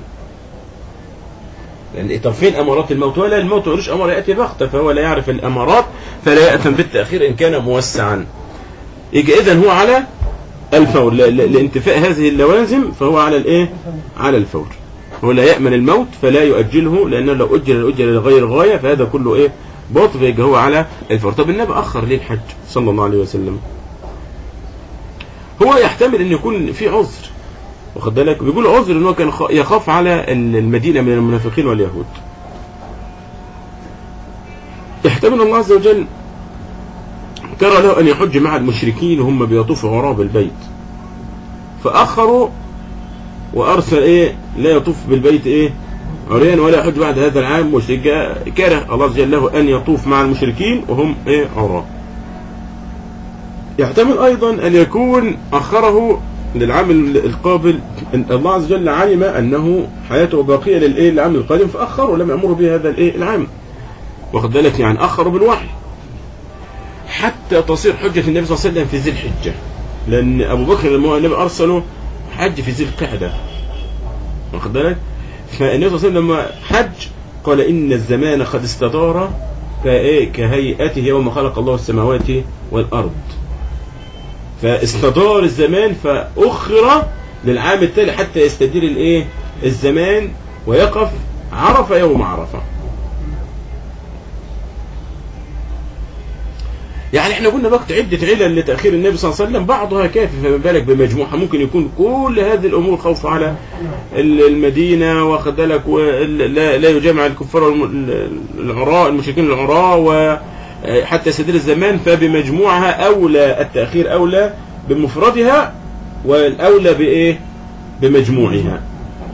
لأن طب فين أمارات الموت ولا الموت ملوش أمر يأتي بغتة فهو لا يعرف الأمارات فلا يأثم بالتأخير إن كان موسعا يجي إذن هو على الفور ل- ل- لانتفاء هذه اللوازم فهو على الإيه على الفور هو لا يأمن الموت فلا يؤجله لأنه لو أجل أجل لغير غاية فهذا كله إيه باطل فيجي هو على الفور طب النبي أخر ليه الحج صلى الله عليه وسلم هو يحتمل أن يكون في عذر واخد بالك بيقول عذر ان هو كان خ- يخاف على المدينه من المنافقين واليهود يحتمل الله عز وجل كره له ان يحج مع المشركين وهم بيطوفوا غراب البيت فاخروا وارسل ايه لا يطوف بالبيت ايه عريان ولا يحج بعد هذا العام مشرك جاء- كره الله عز وجل له ان يطوف مع المشركين وهم ايه عراة يحتمل ايضا ان يكون اخره للعام القابل ان الله عز وجل علم انه حياته باقيه للايه العام القادم فاخره ولم يامره به هذا الايه العام واخد بالك يعني اخروا بالوحي حتى تصير حجه النبي صلى الله عليه وسلم في ذي الحجه لان ابو بكر لما هو النبي ارسله حج في ذي القعده واخد بالك فالنبي صلى الله عليه وسلم لما حج قال ان الزمان قد استدار كايه كهيئته يوم خلق الله السماوات والارض فاستدار الزمان فأخر للعام التالي حتى يستدير الايه الزمان ويقف عرفة يوم عرفة يعني احنا قلنا وقت عدة علل لتأخير النبي صلى الله عليه وسلم بعضها كافي فما بالك بمجموعة ممكن يكون كل هذه الأمور خوف على ال- المدينة واخد بالك وال- لا, لا يجامع الكفار والم- العراء المشركين العراء وحتى يستدير الزمان فبمجموعها أولى التأخير أولى بمفردها والأولى بإيه بمجموعها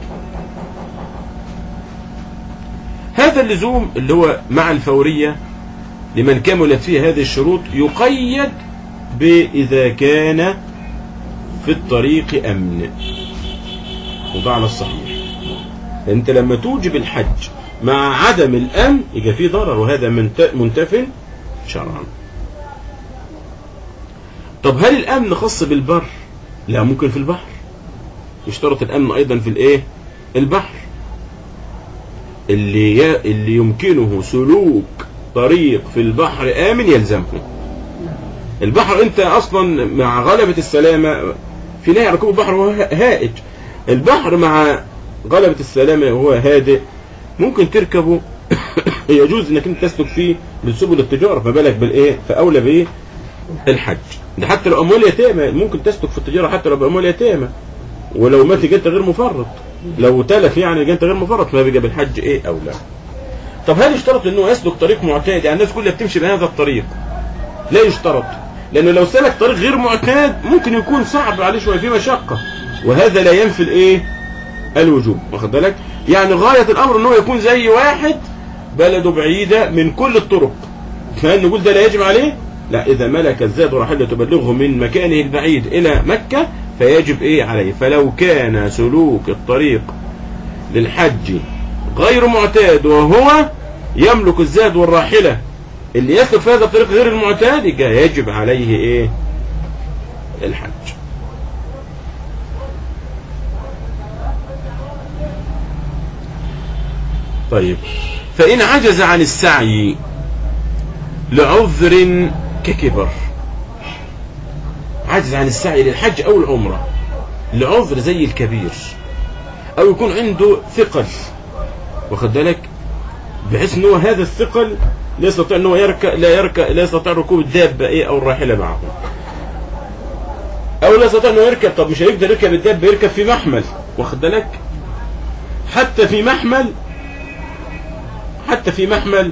هذا اللزوم اللي هو مع الفورية لمن كملت فيه هذه الشروط يقيد بإذا كان في الطريق أمن وده على الصحيح أنت لما توجب الحج مع عدم الأمن يبقى فيه ضرر وهذا منت- منتف شرعا طب هل الأمن خاص بالبر لا ممكن في البحر يشترط الأمن أيضا في الإيه البحر اللي ي... اللي يمكنه سلوك طريق في البحر آمن يلزمه البحر أنت أصلا مع غلبة السلامة في نهي ركوب البحر وهو هائج البحر مع غلبة السلامة وهو هادئ ممكن تركبه يجوز انك انت تسلك فيه من سبل التجارة فبالك بالايه فاولى بايه الحج ده حتى لو اموال يتامى ممكن تسلك في التجارة حتى لو باموال يتامى ولو مات جنت غير مفرط لو تلف يعني جنت غير مفرط ما بيجي بالحج ايه او لا طب هل يشترط انه يسلك طريق معتاد يعني الناس كلها بتمشي بهذا الطريق لا يشترط لانه لو سلك طريق غير معتاد ممكن يكون صعب عليه شويه فيه مشقه وهذا لا ينفي الايه الوجوب واخد بالك يعني غايه الامر ان هو يكون زي واحد بلده بعيده من كل الطرق فهل نقول ده لا يجب عليه لا اذا ملك الزاد راحله تبلغه من مكانه البعيد الى مكه فيجب ايه عليه فلو كان سلوك الطريق للحج غير معتاد وهو يملك الزاد والراحله اللي يسلك في هذا الطريق غير المعتاد يبقى يجب عليه ايه الحج طيب فإن عجز عن السعي لعذر ككبر عجز عن السعي للحج أو العمرة لعذر زي الكبير أو يكون عنده ثقل واخد بالك بحيث ان هو هذا الثقل لا يستطيع ان هو يركب لا يركب لا يستطيع ركوب الدابه ايه او الراحله معه او لا يستطيع انه يركب طب مش هيقدر يركب الدابه يركب في محمل واخد بالك حتى في محمل حتى في محمل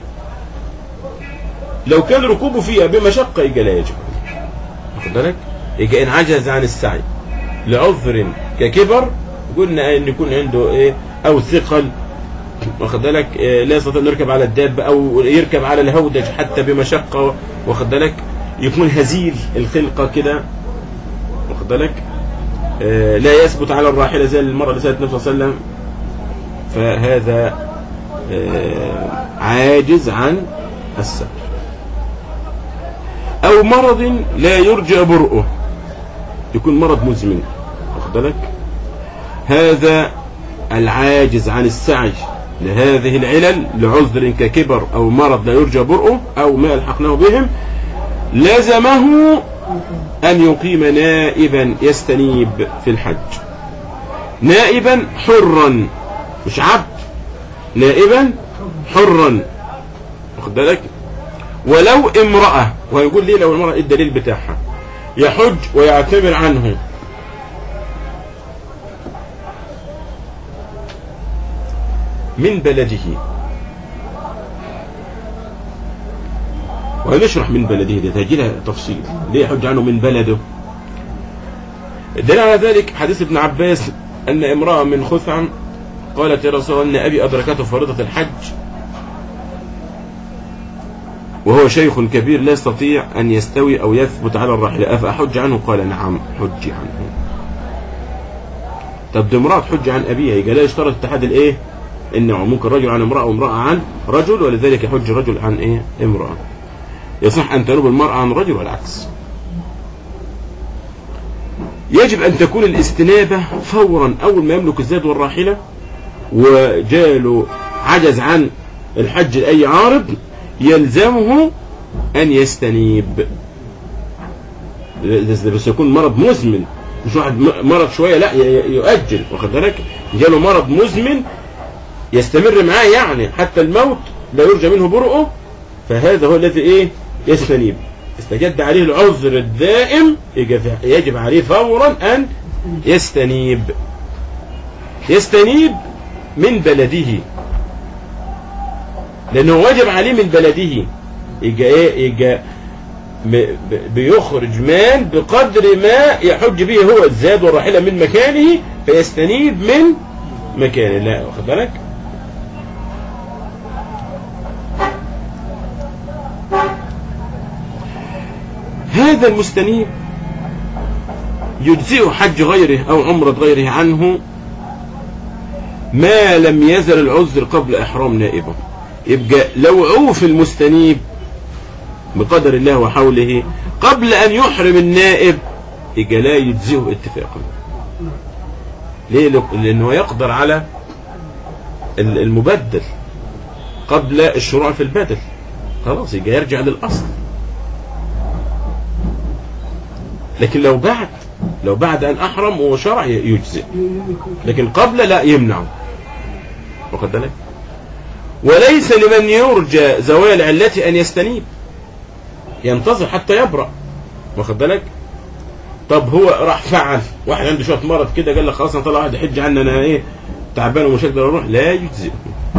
لو كان ركوبه فيها بمشقه يجي لا يجب واخد بالك يجي ان عجز عن السعي لعذر ككبر قلنا ان يكون عنده ايه او ثقل واخد بالك آه، لا يستطيع انه يركب على الدابه او يركب على الهودج حتى بمشقه واخد بالك يكون هزيل الخلقه كده واخد بالك آه، لا يثبت على الراحله زي المره اللي سالت النبي صلى الله عليه وسلم فهذا آه، عاجز عن السعي او مرض لا يرجى برؤه يكون مرض مزمن واخد بالك هذا العاجز عن السعي لهذه العلل لعذر ككبر أو مرض لا يرجى برؤه أو ما ألحقناه بهم لزمه أن يقيم نائبا يستنيب في الحج نائبا حرا مش عبد نائبا حرا واخد بالك ولو امرأة وهيقول ليه لو المرأة إيه الدليل بتاعها يحج ويعتمر عنه من بلده وهنشرح من بلده دي هيجي لها تفصيل ليه يحج عنه من بلده الدليل على ذلك حديث ابن عباس أن امرأة من خثعم قالت يا رسول الله أن أبي أدركته فريضة الحج وهو شيخ كبير لا يستطيع أن يستوي أو يثبت على الراحلة أفأحج عنه قال نعم حج عنه طب دي امرأة تحج عن أبيها يبقى لا يشترط اتحاد الإيه إنه ممكن رجل عن امرأة وامرأة عن رجل ولذلك يحج رجل عن إيه امرأة يصح أن تنوب المرأة عن رجل والعكس يجب أن تكون الاستنابة فورا أول ما يملك الزاد والراحلة وجاله عجز عن الحج لأي عارض يلزمه أن يستنيب بس يكون مرض مزمن مش واحد م- مرض شوية لا ي- يؤجل واخد بالك جاله مرض مزمن يستمر معاه يعني حتى الموت لا يرجى منه برؤه فهذا هو الذي ايه يستنيب استجد عليه العذر الدائم يجب- يجب عليه فورا ان يستنيب يستنيب من بلده لانه واجب عليه من بلده يجي ايه يجي ب- ب- بيخرج مال بقدر ما يحج به هو الزاد والراحلة من مكانه فيستنيب من مكانه لا واخد بالك هذا المستنيب يجزئ حج غيره أو عمرة غيره عنه ما لم يزل العذر قبل إحرام نائبه يبقى لو عوف المستنيب بقدر الله وحوله قبل أن يحرم النائب يبقى لا يجزئه اتفاقا ليه لأنه يقدر على المبدل قبل الشروع في البدل خلاص يبقى يرجع للأصل لكن لو بعد لو بعد أن أحرم وشرع يجزئ لكن قبل لا يمنع واخد بالك وليس لمن يرجى زوال علته أن يستنيب ينتظر حتى يبرأ واخد بالك طب هو راح فعل واحد عنده شويه مرض كده قال لك خلاص انا طلع واحد يحج عني انا ايه تعبان ومش هقدر اروح لا يجزئ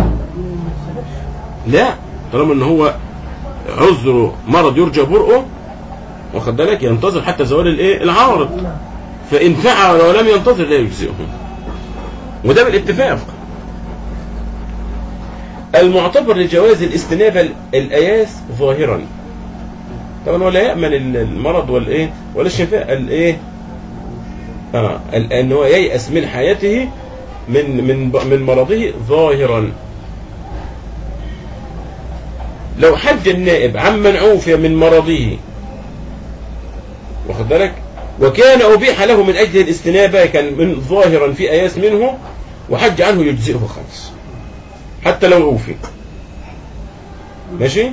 لا طالما ان هو عذره مرض يرجى برؤه واخد بالك ينتظر حتى زوال الايه العارض فان فعل ولم ينتظر لا يجزئه وده بالاتفاق المعتبر لجواز الاستنابة الأياس ظاهرا طبعا هو لا يأمن المرض والايه ولا الشفاء الايه اه ان هو ييأس من حياته من من من مرضه ظاهرا لو حج النائب عمن عوفي من مرضه واخد بالك وكان أبيح له من أجل الاستنابة كان من ظاهرا في أياس منه وحج عنه يجزئه خمس حتى لو عوفي ماشي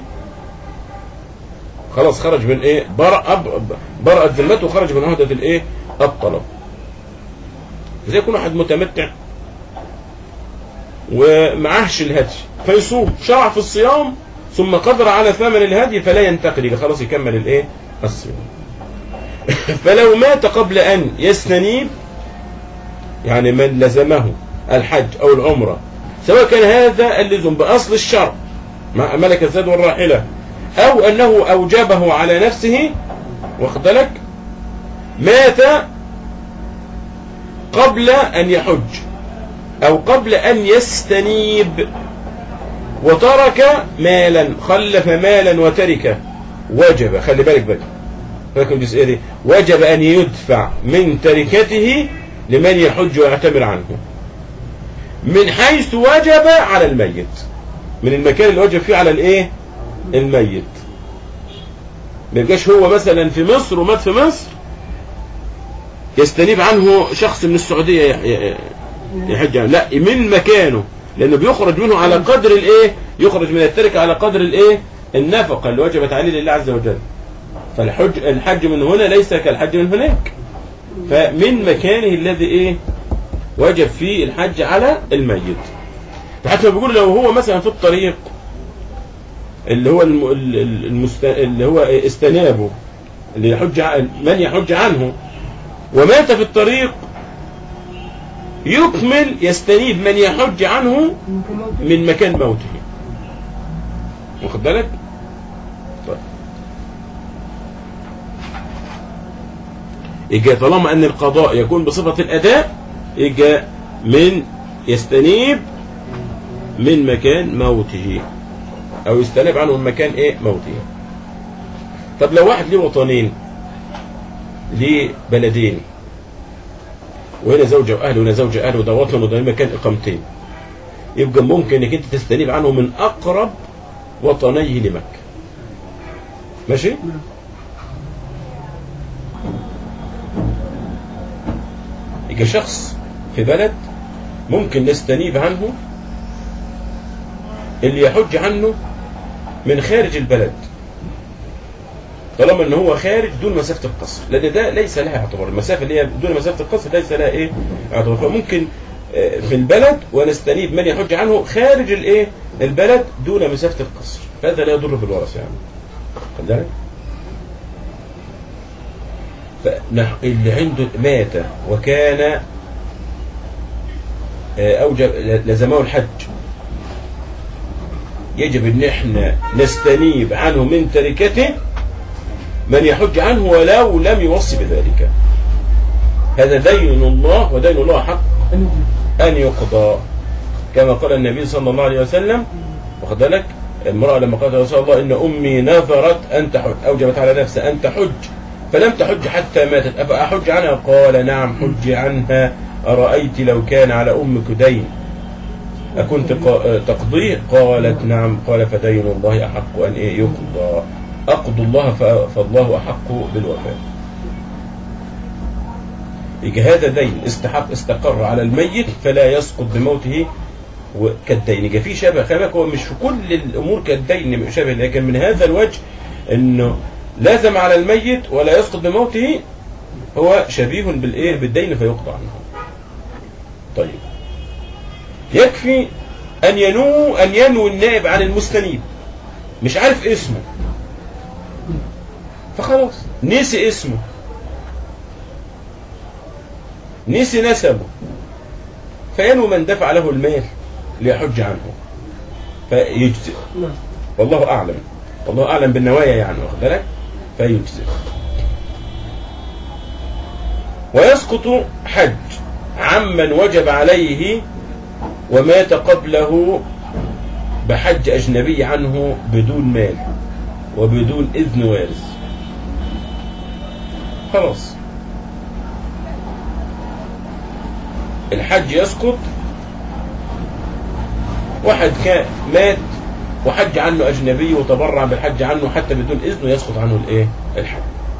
خلاص خرج من ايه برأ برأت ذمته وخرج من عهدة الايه الطلب زي يكون واحد متمتع ومعهش الهدي فيصوم شرع في الصيام ثم قدر على ثمن الهدي فلا ينتقل خلاص يكمل الايه الصيام فلو مات قبل ان يستنيب يعني من لزمه الحج او العمره سواء كان هذا اللزم باصل الشرع مع ملك الزاد والراحله او انه اوجبه على نفسه واخد بالك مات قبل ان يحج او قبل ان يستنيب وترك مالا خلف مالا وترك وجب خلي بالك بقى فاكر الجزئيه دي وجب ان يدفع من تركته لمن يحج ويعتمر عنه من حيث وجب على الميت من المكان اللي وجب فيه على الايه الميت ما يبقاش هو مثلا في مصر ومات في مصر يستنيب عنه شخص من السعودية يحج عنه لا من مكانه لانه بيخرج منه على قدر الايه يخرج من التركة على قدر الايه النفقة اللي وجبت عليه لله عز وجل فالحج الحج من هنا ليس كالحج من هناك فمن مكانه الذي ايه وجب فيه الحج على الميت حتى بيقول لو هو مثلا في الطريق اللي هو الم... المست... اللي هو استنابه اللي يحج عن... من يحج عنه ومات في الطريق يكمل يستنيب من يحج عنه من مكان موته واخد بالك طيب يجي طالما ان القضاء يكون بصفة الاداء يجي من يستنيب من مكان موته او يستنيب عنه من مكان ايه موته طب لو واحد ليه وطنين ليه بلدين وهنا زوجة واهل وهنا زوجة اهل وده وطن وده مكان اقامتين يبقى ممكن انك انت تستنيب عنه من اقرب وطنيه لمكة ماشي يبقى شخص في بلد ممكن نستنيب عنه اللي يحج عنه من خارج البلد طالما ان هو خارج دون مسافه القصر لان ده ليس لها اعتبار المسافه اللي هي دون مسافه القصر ليس لها ايه اعتبار فممكن في البلد ونستنيب من يحج عنه خارج الايه البلد دون مسافه القصر فهذا لا يضر في الورثه يعني خد بالك اللي عنده مات وكان اوجب لزمه الحج يجب ان احنا نستنيب عنه من تركته من يحج عنه ولو لم يوصي بذلك هذا دين الله ودين الله حق
أن يجيب
أن يقضى كما قال النبي صلى الله عليه وسلم واخد بالك المرأة لما قالت يا رسول الله إن أمي نذرت أن تحج أوجبت على نفسها أن تحج فلم تحج حتى ماتت أفأحج عنها قال نعم حج عنها أرأيت لو كان على أمك دين أكنت قا- تقضيه قالت نعم قال فدين الله أحق أن إيه يقضى أقضوا الله ف- فالله أحق بالوفاء يجي هذا دين استحق استقر على الميت فلا يسقط بموته و- كالدين يجي في شبه خلي بالك هو مش في كل الامور كالدين شبه لكن من هذا الوجه انه لازم على الميت ولا يسقط بموته هو شبيه بالايه بالدين فيقطع عنه طيب يكفي ان ينو ان ينوي النائب عن المستنيب مش عارف اسمه فخلاص نسي اسمه نسي نسبه فينوي من دفع له المال ليحج عنه فيجزئ
نعم
والله اعلم والله اعلم بالنوايا يعني واخد بالك فيجزئ ويسقط حج عمن وجب عليه ومات قبله بحج اجنبي عنه بدون مال وبدون اذن وارث خلاص الحج يسقط واحد كان مات وحج عنه اجنبي وتبرع بالحج عنه حتى بدون اذنه يسقط عنه الايه الحج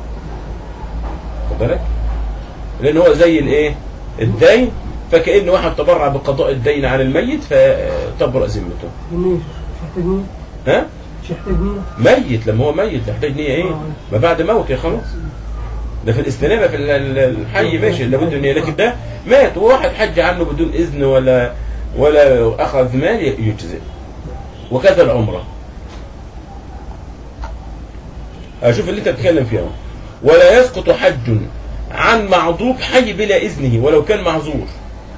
خد بالك لان هو زي الايه الدين فكأن واحد تبرع بقضاء الدين عن الميت فتبرأ ذمته
جميل مش يحتاج نية
ها
مش يحتاج نية
ميت لما هو ميت يحتاج نية ايه ما بعد موته خلاص ده في الاستنابة في ال- ال- الحي ماشي لابد نية لكن ده مات وواحد حج عنه بدون اذن ولا ولا اخذ مال يجزئ وكذا العمرة اشوف اللي انت بتتكلم فيه اهو. ولا يسقط حج عن معذوب حي بلا اذنه ولو كان معذور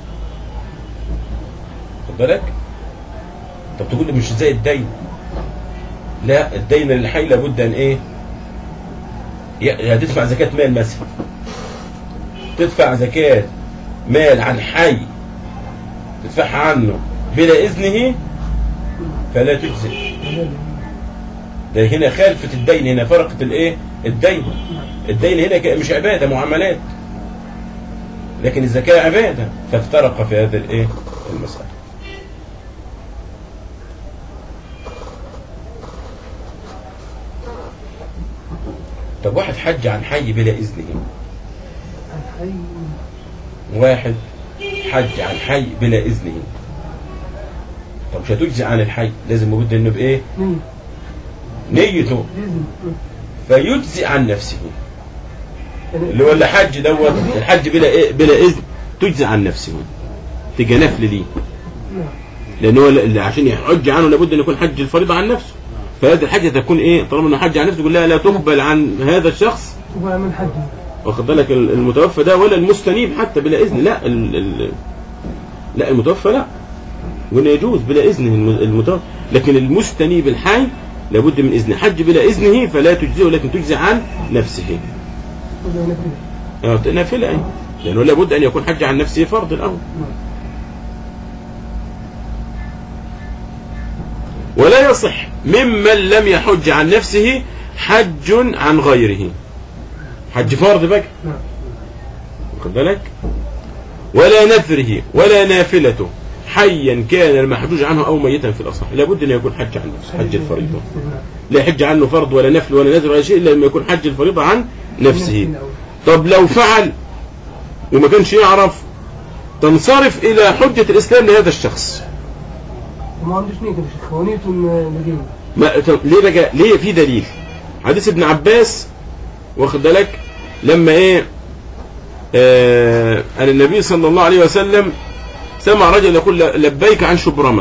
خد بالك طب تقول لي مش زي الدين لا الدين للحي لابد ان ايه ي- هتدفع زكاة مال مثلا تدفع زكاة مال عن حي تدفعها عنه بلا إذنه فلا تجزئ ده هنا خالفة الدين هنا فرقت الايه الدين الدين هنا ك- مش عبادة معاملات لكن الزكاة عبادة فافترق في هذا الايه المسألة طب واحد حج عن حي بلا إذنه
الحي
واحد حج عن حي بلا إذنه طب مش هتجزي عن الحي لازم لابد انه بايه
نية
نيته
بإذن
فيجزي عن نفسه
يعني
اللي هو الحج دوت الحج بلا إيه بلا اذن تجزي عن نفسه تبقى نفل ليه
نعم.
لان هو اللي عشان يحج عنه لابد ان يكون حج الفريضه عن نفسه فهذه الحجه تكون ايه طالما انه حج عن نفسه يقول لها لا تقبل عن هذا الشخص
وبقى من حج
واخد بالك ال- المتوفى ده ولا المستنيب حتى بلا اذن لا ال ال لا المتوفى لا وانه يجوز بلا اذنه الم- المتوفى لكن المستنيب الحي لابد من اذنه حج بلا اذنه فلا تجزئه لكن تجزي عن نفسه
ولا نبي
آه، نافله أي. لانه لابد ان يكون حج عن نفسه فرض الاول
نعم
ولا يصح ممن لم يحج عن نفسه حج عن غيره حج فرض بقى
نعم
واخد بالك ولا نذره ولا نافلته حيا كان المحجوج عنه او ميتا في الاصح لابد ان يكون حج عن نفسه حج الفريضه
نعم.
لا يحج عنه فرض ولا نفل ولا نذر ولا شيء الا لما يكون حج الفريضه عن نفسه
الأول.
طب لو فعل وما كانش يعرف تنصرف الى حجه الاسلام لهذا الشخص
وما عندوش نية كده شيخ هو نيته المدينة
ما طب ليه بقى ليه في دليل حديث ابن عباس واخد بالك لما ايه آه ان النبي صلى الله عليه وسلم سمع رجل يقول ل- لبيك عن شبرمه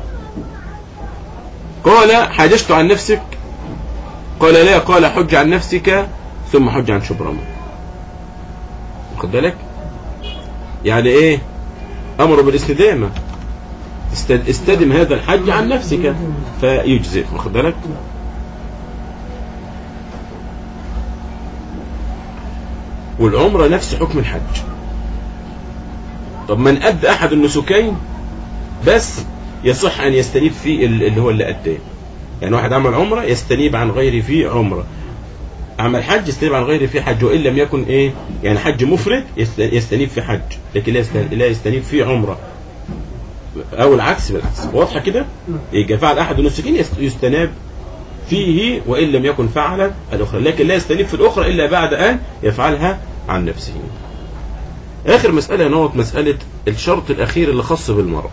قال حاججت عن نفسك قال لا قال حج عن نفسك ثم حج عن شبرمه واخد بالك يعني ايه امر بالاستدامه استد- استدم هذا الحج عن نفسك فيجزئ واخد بالك والعمرة نفس حكم الحج طب من أدى أحد النسكين بس يصح أن يستنيب في ال- اللي هو اللي أداه يعني واحد عمل عمرة يستنيب عن غيره في عمرة عمل حج يستنيب عن غيره في حج وإن لم يكن إيه يعني حج مفرد يست- يستنيب في حج لكن لا يستن- لا يستنيب في عمرة أو العكس بالعكس واضحة كده يبقى فعل أحد النسكين يست- يستناب فيه وإن لم يكن فعل الأخرى لكن لا يستنيب في الأخرى إلا بعد أن يفعلها عن نفسه آخر مسألة نوت مسألة الشرط الأخير اللي خاص بالمرأة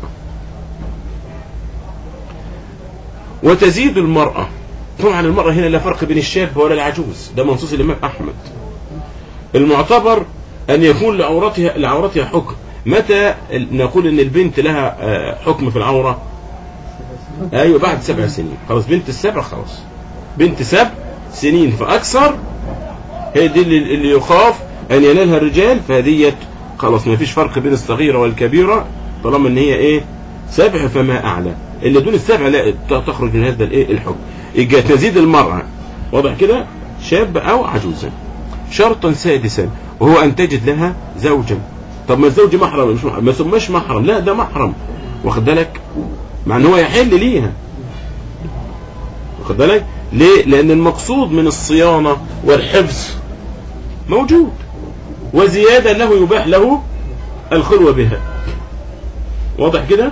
وتزيد المرأة طبعا المرأة هنا لا فرق بين الشاب ولا العجوز ده منصوص الإمام أحمد المعتبر أن يكون لعورتها لعورتها حكم متى نقول أن البنت لها آه، حكم في العورة أيوة بعد سبع سنين خلاص بنت السبع خلاص بنت سبع سنين فأكثر هي دي اللي, اللي يخاف أن ينالها الرجال فهديت خلاص ما فيش فرق بين الصغيرة والكبيرة طالما أن هي إيه سبع فما أعلى اللي دون السبع لا ت- تخرج من هذا الإيه الحكم يبقى تزيد المرأة واضح كده شاب أو عجوزا شرطا سادسا وهو أن تجد لها زوجا طب ما الزوج محرم مش محرم ما سماش محرم لا ده محرم واخد بالك مع ان هو يحل ليها واخد بالك ليه لان المقصود من الصيانة والحفظ موجود وزيادة انه يباح له الخلوة بها واضح كده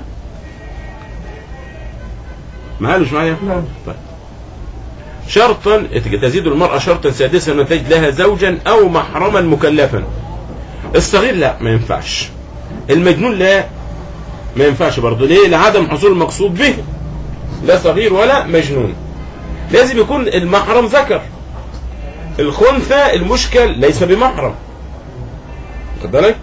معايا ولا مش معايا
نعم
طيب شرطا تزيد المرأة شرطا سادسا أن تجد لها زوجا أو محرما مكلفا الصغير لا ما ينفعش المجنون لا ما ينفعش برضه ليه لعدم حصول المقصود به لا صغير ولا مجنون لازم يكون المحرم ذكر الخنثى المشكل ليس بمحرم خد بالك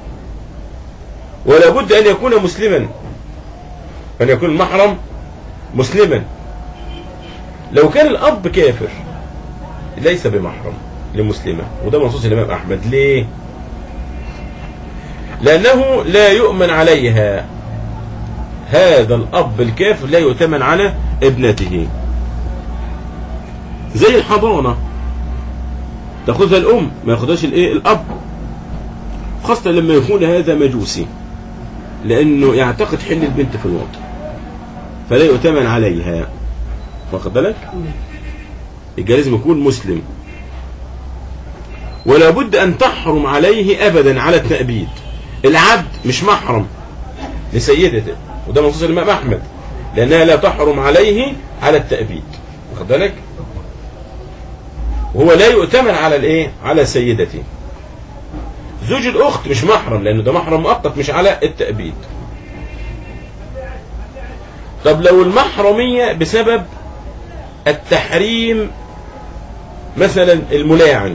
ولا بد أن يكون مسلما أن يكون المحرم مسلما لو كان الأب كافر ليس بمحرم لمسلمة وده منصوص الإمام أحمد ليه لأنه لا يؤمن عليها هذا الأب الكافر لا يؤتمن على ابنته زي الحضانة تاخذها الأم ما ياخدهاش الإيه الأب خاصة لما يكون هذا مجوسي لأنه يعتقد حل البنت في الوطن فلا يؤتمن عليها واخد بالك يبقى لازم يكون مسلم ولا بد أن تحرم عليه أبدا على التأبيد العبد مش محرم لسيدته وده منصوص الإمام أحمد لأنها لا تحرم عليه على التأبيد واخد بالك وهو لا يؤتمن على الايه على سيدته زوج الأخت مش محرم لأنه ده محرم مؤقت مش على التأبيد طب لو المحرمية بسبب التحريم مثلا الملاعن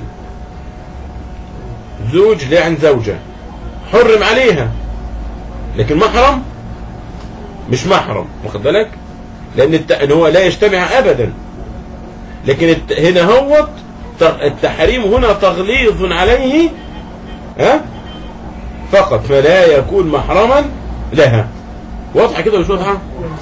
زوج لعن زوجة حرم عليها لكن محرم مش محرم واخد بالك لان الت... إن هو لا يجتمع ابدا لكن الت... هنا هو التحريم هنا تغليظ عليه ها فقط فلا يكون محرما لها واضحه كده مش واضحه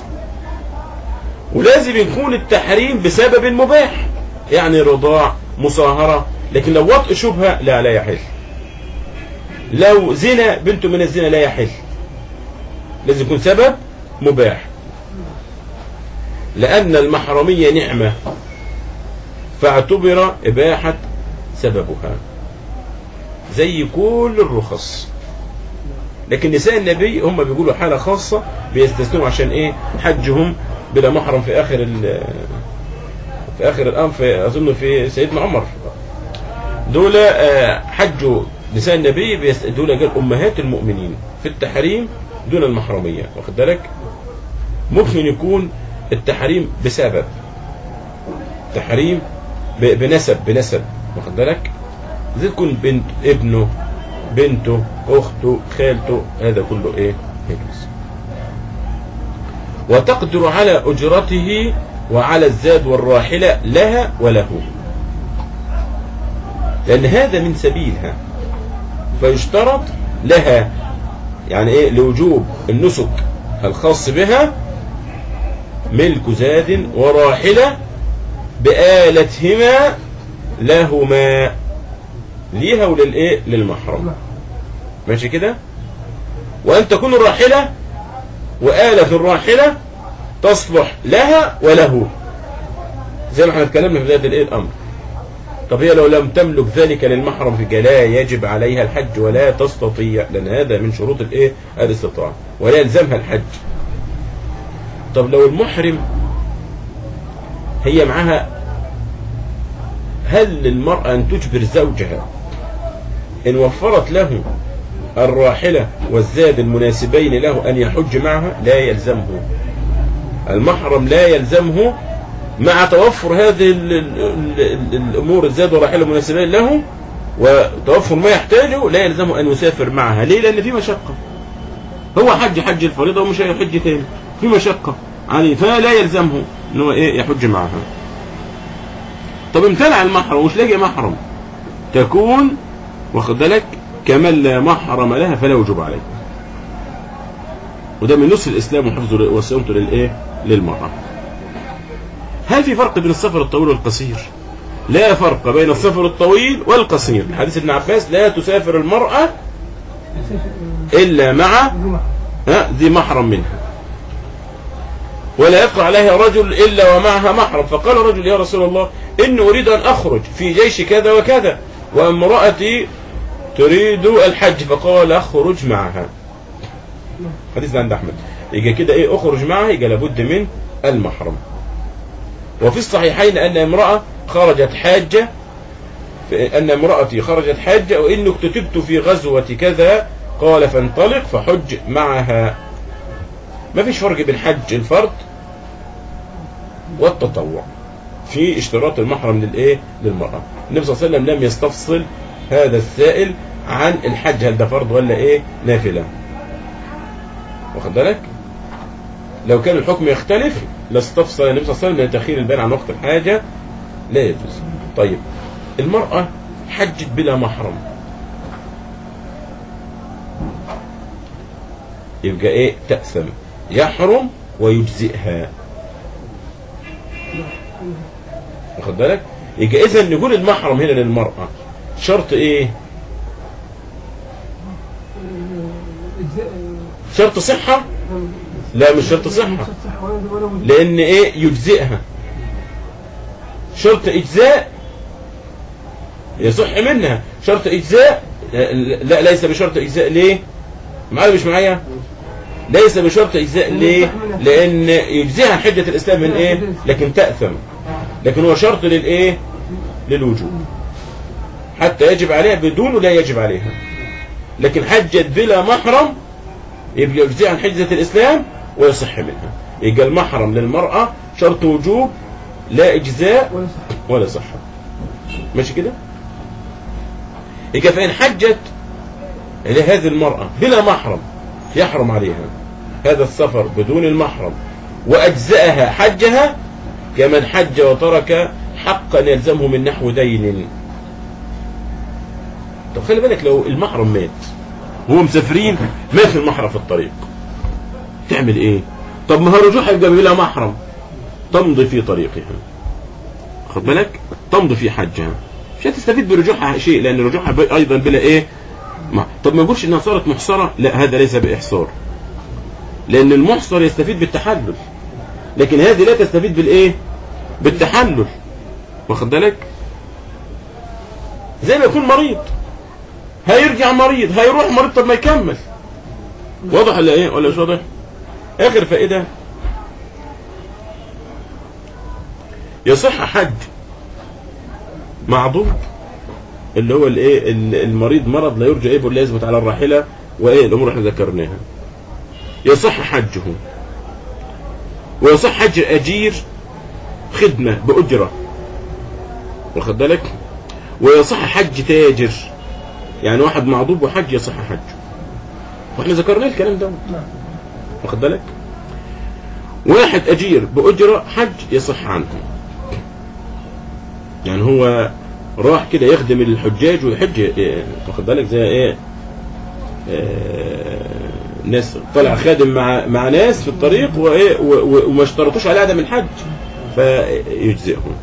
ولازم يكون التحريم بسبب مباح يعني رضاع مصاهرة لكن لو وطء شبهة لا لا يحل لو زنا بنت من الزنا لا يحل لازم يكون سبب مباح لأن المحرمية نعمة فاعتبر إباحة سببها زي كل الرخص لكن نساء النبي هم بيقولوا حالة خاصة بيستثنوا عشان ايه حجهم بلا محرم في اخر ال في اخر الامر في اظن في سيدنا عمر دول آه، حجوا نساء النبي بيست- دول قال امهات المؤمنين في التحريم دون المحرميه واخد بالك ممكن يكون التحريم بسبب تحريم ب- بنسب بنسب واخد بالك زي تكون بنت ابنه بنته اخته خالته هذا كله ايه يجوز وتقدر على اجرته وعلى الزاد والراحلة لها وله لان هذا من سبيلها فيشترط لها يعني ايه لوجوب النسك الخاص بها ملك زاد وراحلة بآلتهما لهما ليها وللايه للمحرم ماشي كده وأن تكون الراحلة وآلة الراحلة تصلح لها وله زي ما احنا اتكلمنا في بداية الايه الأمر طب هي لو لم تملك ذلك للمحرم في لا يجب عليها الحج ولا تستطيع لأن هذا من شروط الايه الاستطاعة ولا يلزمها الحج طب لو المحرم هي معها هل للمرأة أن تجبر زوجها إن وفرت له الراحلة والزاد المناسبين له أن يحج معها لا يلزمه المحرم لا يلزمه مع توفر هذه ال ال ال الأمور الزاد والراحلة المناسبين له وتوفر ما يحتاجه لا يلزمه أن يسافر معها ليه لأن في مشقة هو حج حج الفريضة ومش هيحج تاني في مشقة عليه فلا يلزمه ان هو ايه يحج معها طب امتنع المحرم ومش لاقي محرم تكون واخد بالك كمن لا محرم لها فلا وجوب عليه وده من نصف الاسلام وحفظه وصيانته للايه للمراه هل في فرق بين السفر الطويل والقصير لا فرق بين السفر الطويل والقصير حديث ابن عباس لا تسافر المرأة إلا مع ها ذي محرم منها ولا يقع عليها رجل إلا ومعها محرم فقال رجل يا رسول الله إني أريد أن أخرج في جيش كذا وكذا وامرأتي تريد الحج فقال اخرج معها حديث ده عند أحمد يجي كده إيه أخرج معها يجي لابد من المحرم وفي الصحيحين أن امرأة خرجت حاجة أن امرأتي خرجت حاجة وإني اكتتبت في غزوة كذا قال فانطلق فحج معها ما فيش فرق بين حج الفرد والتطوع في اشتراط المحرم للايه للمرأة النبي صلى الله عليه وسلم لم يستفصل هذا السائل عن الحج هل ده فرض ولا ايه نافلة واخد بالك لو كان الحكم يختلف لاستفصل النبي صلى الله عليه وسلم من تأخير البيان عن وقت الحاجة لا يجوز طيب المرأة حجت بلا محرم يبقى ايه تأثم يحرم ويجزئها واخد بالك يبقى اذا نقول المحرم هنا للمرأة شرط ايه شرط صحة لا مش شرط صحة لان ايه يجزئها شرط اجزاء يصح منها شرط اجزاء لا ليس بشرط اجزاء ليه معايا مش معايا ليس بشرط اجزاء ليه لان يجزئها حجة الاسلام من ايه لكن تأثم لكن هو شرط للايه للوجوب حتى يجب عليها بدون لا يجب عليها لكن حجت بلا محرم يبقى يجزئها عن حجة الاسلام ويصح منها يبقى المحرم للمرأة شرط وجوب لا اجزاء ولا صحة ماشي كده يبقى فإن حجت لهذه المرأة بلا محرم يحرم عليها هذا السفر بدون المحرم وأجزأها حجها كمن حج وترك حقا يلزمه من نحو دين طب خلي بالك لو المحرم مات وهو مسافرين مات المحرم في الطريق تعمل ايه طب ما هو رجوعها يبقى بلا محرم تمضي في طريقها خد بالك تمضي في حجها مش هتستفيد برجوعها شيء لان رجوعها ايضا بلا ايه ما. طب ما نقولش انها صارت محصرة لا هذا ليس باحصار لان المحصر يستفيد بالتحلل لكن هذه لا تستفيد بالايه بالتحلل واخد بالك زي ما يكون مريض هيرجع مريض هيروح مريض طب ما يكمل واضح ولا ايه ولا مش واضح اخر فائدة يصح حج معضوب اللي هو الايه المريض مرض لا يرجى ايه لا يثبت على الراحله وايه الامور احنا ذكرناها يصح حجه ويصح حج اجير خدمه باجره واخد بالك ويصح حج تاجر يعني واحد معضوب وحج يصح حجه واحنا ذكرنا الكلام ده واخد بالك واحد اجير باجره حج يصح عنه يعني هو راح كده يخدم الحجاج ويحج واخد بالك زي ايه آه ناس طلع خادم مع مع ناس في الطريق وايه وما اشترطوش على عدم الحج فيجزئهم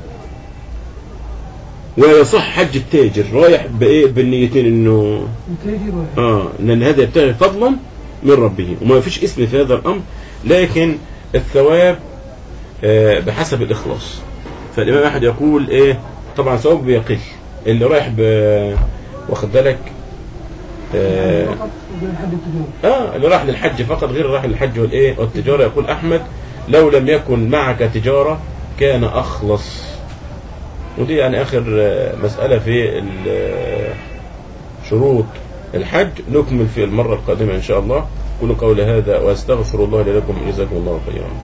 ويصح حج التاجر رايح بايه بالنيتين انه اه لان هذا يبتغي فضلا من ربه وما فيش اسم في هذا الأمر لكن الثواب آه، بحسب الإخلاص فالإمام أحد يقول إيه طبعا ثواب بيقل اللي رايح ب واخد بالك آه،
فقط غير حد التجارة
اه اللي راح للحج فقط غير راح للحج والايه والتجاره يقول احمد لو لم يكن معك تجاره كان اخلص ودي يعني اخر آه، مساله في ال- آه، شروط الحج نكمل في المره القادمه ان شاء الله قولوا قول هذا واستغفر الله لي لكم جزاكم الله خيرا